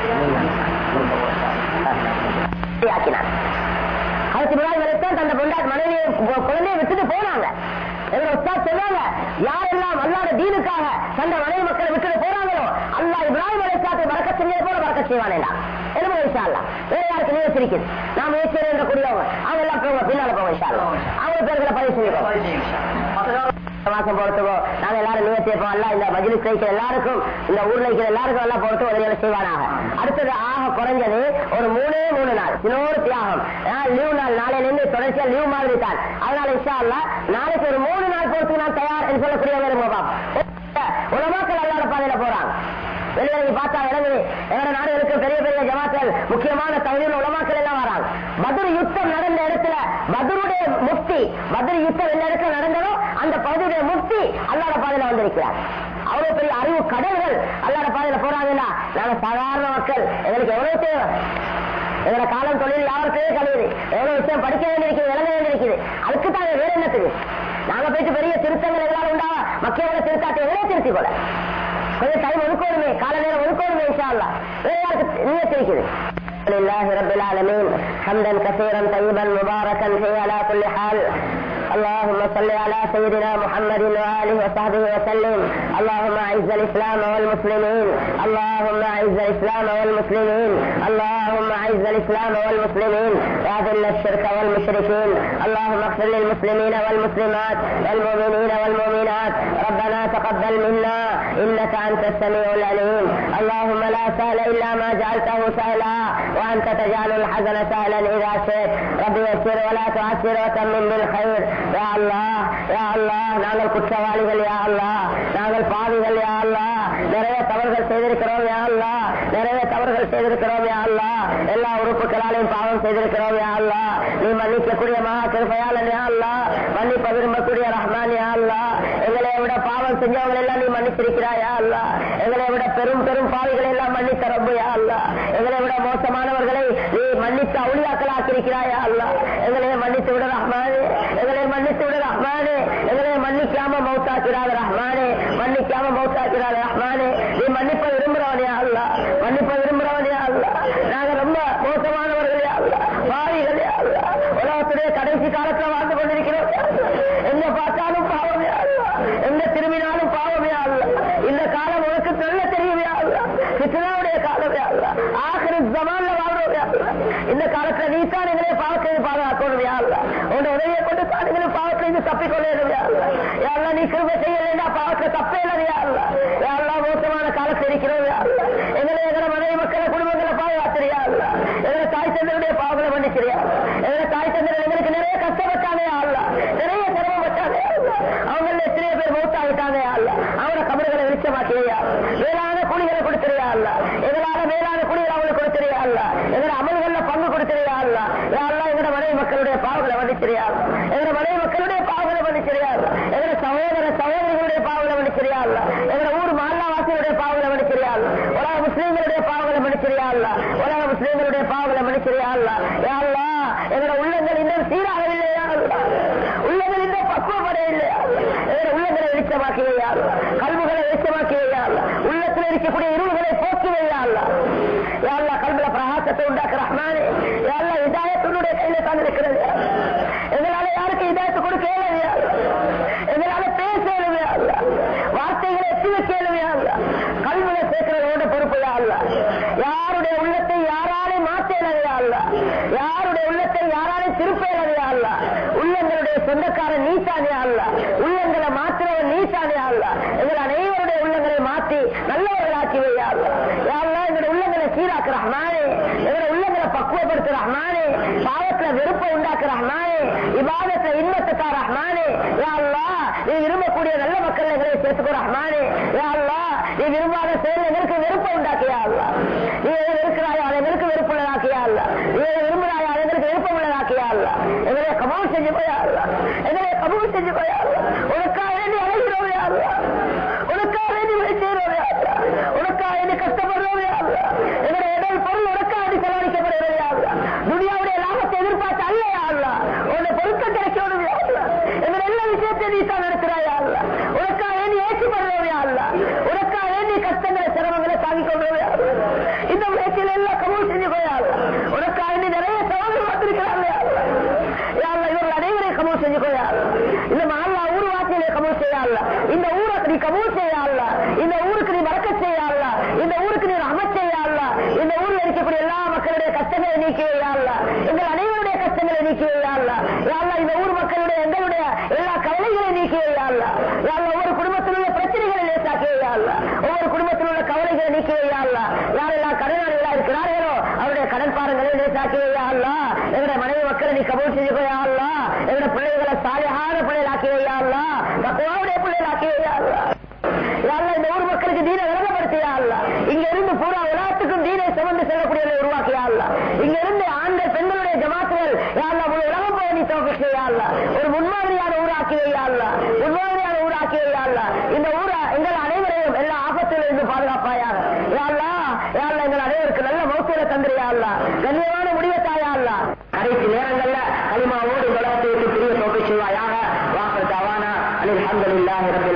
ஆக்கினார் அதுக்கு இப்ராஹிம் அலைஹிஸ்ஸலாம் தந்த பொண்டாட்டி மனைவியை கு- குழந்தையை விட்டுட்டு போனாங்க எங்க உஸ்தாத் சொன்னாங்க யாரெல்லாம் அல்லாத தீனுக்காக தந்த மனைவி மக்களை விட்டுட்டு போறாங்களோ அல்லாஹ் இப்ராஹிம் அலைஹிஸ்ஸலாத்தை பறக்க செஞ்சது போல பறக்க செய்வானேடா என்ன இன்ஷா அல்லாஹ் வேற யாருக்கு நீங்க இருக்குது நாம முயற்சி என்ற கூடியவங்க அவங்க எல்லாம் போங்க பின்னால போங்க இன்ஷா அல்லாஹ் அவங்க பேர்களை பதிவு செஞ்சுக்கோங்க பதிவு செய்யுங்க சார் மற்ற மாசம் போறதுக்கோ நாங்க எல்லாரும் நியத்தியப்போம் அல்ல இந்த மஜிலிஸ் வைக்கிற எல்லாருக்கும் இந்த ஊர்ல இருக்கிற எல்லாருக்கும் எல்லாம் போறது உதவிகளை செய்வானாக அடுத்தது ஆக குறைஞ்சது ஒரு மூணே மூணு நாள் இன்னொரு தியாகம் லீவ் நாள் நாளையில இருந்து தொடர்ச்சியா லீவ் மாதிரி தான் அதனால இன்ஷா அல்லா நாளைக்கு ஒரு மூணு நாள் போறதுக்கு நான் தயார் என்று சொல்லக்கூடியவங்க இருங்க பாப்போம் உலமாக்கள் அல்லாத பாதையில போறாங்க வெளியில நீங்க பார்த்தா விளங்குது எங்களோட நாடுகளுக்கு பெரிய பெரிய ஜமாக்கள் முக்கியமான தகுதியில் உலமாக்கள் எல்லாம் வராங்க பத்ர் யுத்தம் நடந்த இடத்துல பத்ருடைய முக்தி பத்ர் யுத்தம் எந்த இடத்துல நடந்ததோ அந்த பகுதியுடைய முக்தி அல்லாத பாதையில வந்திருக்கிறார் அவ்வளவு பெரிய அறிவு கடல்கள் அல்லாத பாதையில போறாங்கன்னா நாங்க சாதாரண மக்கள் எங்களுக்கு எவ்வளவு தேவை எங்களோட காலம் தொழில் யாருக்கே கழியுது எவ்வளவு விஷயம் படிக்க வேண்டியிருக்குது விளங்க வேண்டியிருக்குது அதுக்கு தாங்க வேற என்னத்துக்கு நாங்க போயிட்டு பெரிய திருத்தங்கள் எல்லாம் உண்டா மக்களோட திருத்தாட்டை எவ்வளவு திருத்தி போல கொஞ்சம் டைம் ஒதுக்கணுமே கால நேரம் ஒதுக்கணுமே இன்ஷா அல்லாஹ் வேற யாருக்கு நீயத்து இருக்குது لله رب العالمين حمدا كثيرا طيبا مباركا فيه على كل حال اللهم صل على سيدنا محمد واله وصحبه وسلم اللهم اعز الاسلام والمسلمين اللهم اعز الاسلام والمسلمين اللهم اعز الاسلام والمسلمين واذل الشرك والمشركين اللهم اغفر للمسلمين والمسلمات والمؤمنين والمؤمنات ربنا تقبل منا انك انت السميع العليم اللهم لا سهل الا ما جعلته سهلا وانت تجعل الحزن سهلا اذا شئت رب يسر ولا تعسر وتمم بالخير يا الله يا الله நாங்கள் குற்றவாளிகள் யா அல்லாஹ் நாங்கள் பாவிகள் யா அல்லாஹ் நிறைய தவறுகள் செய்திருக்கிறோம் யா அல்லாஹ் நிறைய தவறுகள் செய்திருக்கிறோம் யா அல்லாஹ் எல்லா உறுப்புகளாலையும் பாவம் செய்திருக்கிறோம் யா அல்லாஹ் நீ மன்னிக்கக்கூடிய மகா கிருபையாளன் யா அல்லாஹ் மன்னிப்ப விரும்பக்கூடிய ரஹ்மான் யா அல்லாஹ் எங்களை விட பாவம் செஞ்சவங்களை எல்லாம் நீ மன்னிச்சிருக்கிறாய் யா அல்லாஹ் எங்களை விட பெரும் பெரும் பாவிகளை எல்லாம் மன்னித்த ரப்பு யா அல்லாஹ் எங்களை விட மோசமானவர்களை நீ மன்னித்து அவுளியாக்கள் ஆக்கியிருக்கிறாய் யா அல்லாஹ் எங்களை மன்னித்து விட ரஹ்மானே எங்களை மன்னித்து விட ரஹ்மானே எங்களை மன்னிக்காம மௌத்தாக்கிறாத ரஹ்மானே மன்னிக்காம மௌத்தாக்கிறாத ரஹ்மானே நீ மன்னிப்ப விரும்புறவன் யா அல்லாஹ் மன்னிப்ப விரும்புறவன் யா அல்லாஹ் நாங்க ரொம்ப மோசமானவர்கள் யா அல்லாஹ் பாவிகள் யா அல்லாஹ் உலகத்துடைய கடைசி காலத்துல வாழ்ந்து கொண்டிருக்கிறோம் யா அல்லாஹ். எங்க பார்த்தாலும் பாவம் யா அல்லாஹ். எங்க திரும்பினாலும் பாவம் யா அல்லாஹ். இந்த காலம் உனக்கு நல்ல தெரியும் யா அல்லாஹ். ஃபித்னாவுடைய காலம் யா அல்லாஹ். ஆகிரு ஜமான்ல வாழ்றோம் யா அல்லாஹ். இந்த காலத்துல நீ தான் எங்களை பாவத்தை பாதுகாக்கணும் யா அல்லாஹ். உன்னுடைய உதவியை கொண்டு தான் எங்களை பாவத்திலிருந்து தப்பிக்கொள்ளணும் யா அல்லாஹ். யா அல்லாஹ், நீ கிருபை செய்யலைன்னா பாவத்தை தப்பே இல்லை யா அல்லாஹ். யா அல்லாஹ், மோசமான காலத்தில் இருக்கிறோம் யா அல்லாஹ். எங்களை எங்களை மனைவி மக்களை குடும்பங்களை பாதுகாத்திரியா அல்லாஹ். எங்களை தாய் தந்தருடைய பாவங்களை மன்னிச்சிரியா எங்களை தாய் தந்தர் எங்களுக்கு நிறைய கஷ்டப்பட்டாங்க யா அல்லாஹ். நிறைய சிரமப்பட்டாங்க யா அல்லாஹ். அவங்கள எத்தனையோ பேர் மௌத்தாகிட்டாங்க யா அல்லாஹ். அவங்கள கபறுகளை விரிச்சமாக்கியா மேலான கூலிகளை கொடுத்துறியா அல்ல எங்களால மேலான கூலிகள் அவங்களுக்கு கொடுத்துறியா அல்ல எங்களை அமல்கள்ல பங்கு கொடுத்துறியா அல்ல யா அல்லாஹ் எங்களோட மனைவி மக்களுடைய பாவங்களை மன்னிச்சிரியா எங்களோட மனைவி மக்களுடைய பாவங்களை மன்னிச்சிரியா எங்களோட சகோதர சகோதரிகளுடைய பாவங்களை மன்னிச்சிரியா அல்ல எங்களோட ஊர் மால்லாவாசிகளுடைய பாவங்களை மன்னிச்சிரியா உலக முஸ்லீம்களுடைய பாவங்களை மன்னிச்சிரியா அல்ல உலக முஸ்லீம்களுடைய பாவங்களை மன்னிச்சிரியா அல்ல யா அல்லாஹ் எங்களோட உள்ளங்கள் இன்னும் சீராகவில்லையா அல்ல உள்ளங்கள் இன்னும் பக்குவப்படையில்லையா எங்களோட உள்ளங்களை வெளிச்சமாக்கி வையா கல்விகளை வெளிச்சமாக்கி வையா உள்ளத்தில் இருக்கக்கூடிய இருவுகளை போக்கி வையா அல்ல கல்வில பிரகாசத்தை உண்டாக்கு ரஹ்மானே யாழ்லா இதாயத்தினுடைய கையில தான் இருக்கிறது யா அல்லாஹ். எங்களால யாருக்கு இதாயத்து கொடுக்க இயலவியா எங்களால பேச இயலவியா அல்ல வார்த்தைகளை எத்தி வைக்க இயலவியா அல்ல கல்வில சேர்க்கிறதோட பொறுப்பு யா அல்ல யாருடைய உள்ளத்தை யாராலே மாற்ற இயலவியா அல்ல யாருடைய உள்ளத்தை யாராலே திருப்ப இயலவியா அல்ல உள்ளங்களுடைய சொந்தக்காரன் நீத்தானே அல்ல உள்ளங்களை மாற்றுறவன் நீத்தானே அல்ல எங்கள் அனைவருடைய உள்ளங்களை மாற்றி நல்லவர்களாக்கி வையா அல்ல யாரெல்லாம் எங்களுடைய உள்ளங்களை சீராக்கு ரஹ்மானே எங்களுடைய உள்ளங்களை பக்குவப்படுத்து ரஹ்மானே பாவத்துல வெறுப்பை உண்டாக்கு ரஹ்மானே இபாதத்துல இன்பத்தை தா ரஹ்மானே யா அல்லாஹ் நீ விரும்பக்கூடிய நல்ல மக்கள் எங்களை சேர்த்துக்கோ ரஹ்மானே யா அல்லாஹ் நீ விரும்பாத செயல் எங்களுக்கு வெறுப்பை உண்டாக்கியா அல்லா நீ எதை வெறுக்கிறாயோ அதை எங்களுக்கு வெறுப்புள்ளதாக்கியா அல்ல நீ எதை விரும்புகிறாயோ அதை எங்களுக்கு விருப்பம் உள்ளதாக்கியா அல்ல எங்களை கபூல் செஞ்சு போயா அல்ல எங்களை கபூல் செஞ்சு போயா அல்ல உனக்காக வேண்டி அழைகிறோம் யா அல்லா உனக்காக வேண்டி செய்கிறோம் கபூல் செய்யாள்ல இந்த ஊருக்கு நீ மறக்க செய்யாள்ல இந்த ஊருக்கு நீ ரஹமத் செய்யாள்ல இந்த ஊர்ல இருக்கக்கூடிய எல்லா மக்களுடைய கஷ்டங்களை நீக்கி வையாள்ல எங்கள் அனைவருடைய கஷ்டங்களை நீக்கி வையாள்ல யாழ்லா இந்த ஊர் மக்களுடைய எங்களுடைய எல்லா கவலைகளையும் நீக்கி வையாள்ல யாழ்லா ஒவ்வொரு குடும்பத்தில் உள்ள பிரச்சனைகளை லேசாக்கி வையாள்ல ஒவ்வொரு குடும்பத்தில் உள்ள கவலைகளை நீக்கி வையாள்ல யாரெல்லாம் கடனாளிகளா இருக்கிறார்களோ அவருடைய கடன் பாரங்களை லேசாக்கி வையாள்ல எங்களுடைய மனைவி மக்களை நீ கபூல் செஞ்சு போயாள்ல எங்களுடைய பிள்ளைகளை சாலையான பிள்ளைகளாக்கி வையாள்ல தக்குவாவுடைய பிள்ளைகளாக்கி வையாள்ல யாழ்லா இந்த ஊர் மக்களுக்கு தீனை விளங்கப்படுத்தியா அல்ல இங்க இருந்து பூரா உலகத்துக்கும் தீனை சுமந்து செல்லக்கூடியவர்களை உருவாக்கியா அல்ல இங்க இருந்து ஆண்கள் பெண்களுடைய ஜமாத்துகள் யாழ்லா முழு உலகம் போய் நீ தோப்பிச்சியா அல்ல ஒரு முன்மாதிரியான ஊராக்கி வையா அல்ல முன்மாதிரியான ஊராக்கி வையா அல்ல இந்த ஊரை எங்கள் அனைவரையும் எல்லா ஆபத்திலும் இருந்து பாதுகாப்பாயாக யாழ்லா யாழ்லா எங்கள் அனைவருக்கு நல்ல மௌத்தியில தந்திரியா அல்ல கண்ணியமான முடிவை தாயா அல்ல கடைசி நேரங்கள்ல களிமாவோடு இந்த உலகத்தை விட்டு பிரிய தோப்பிச்சுவாயாக வாசல் தவானா அலில் அஹமதுல்லாஹி ரபில்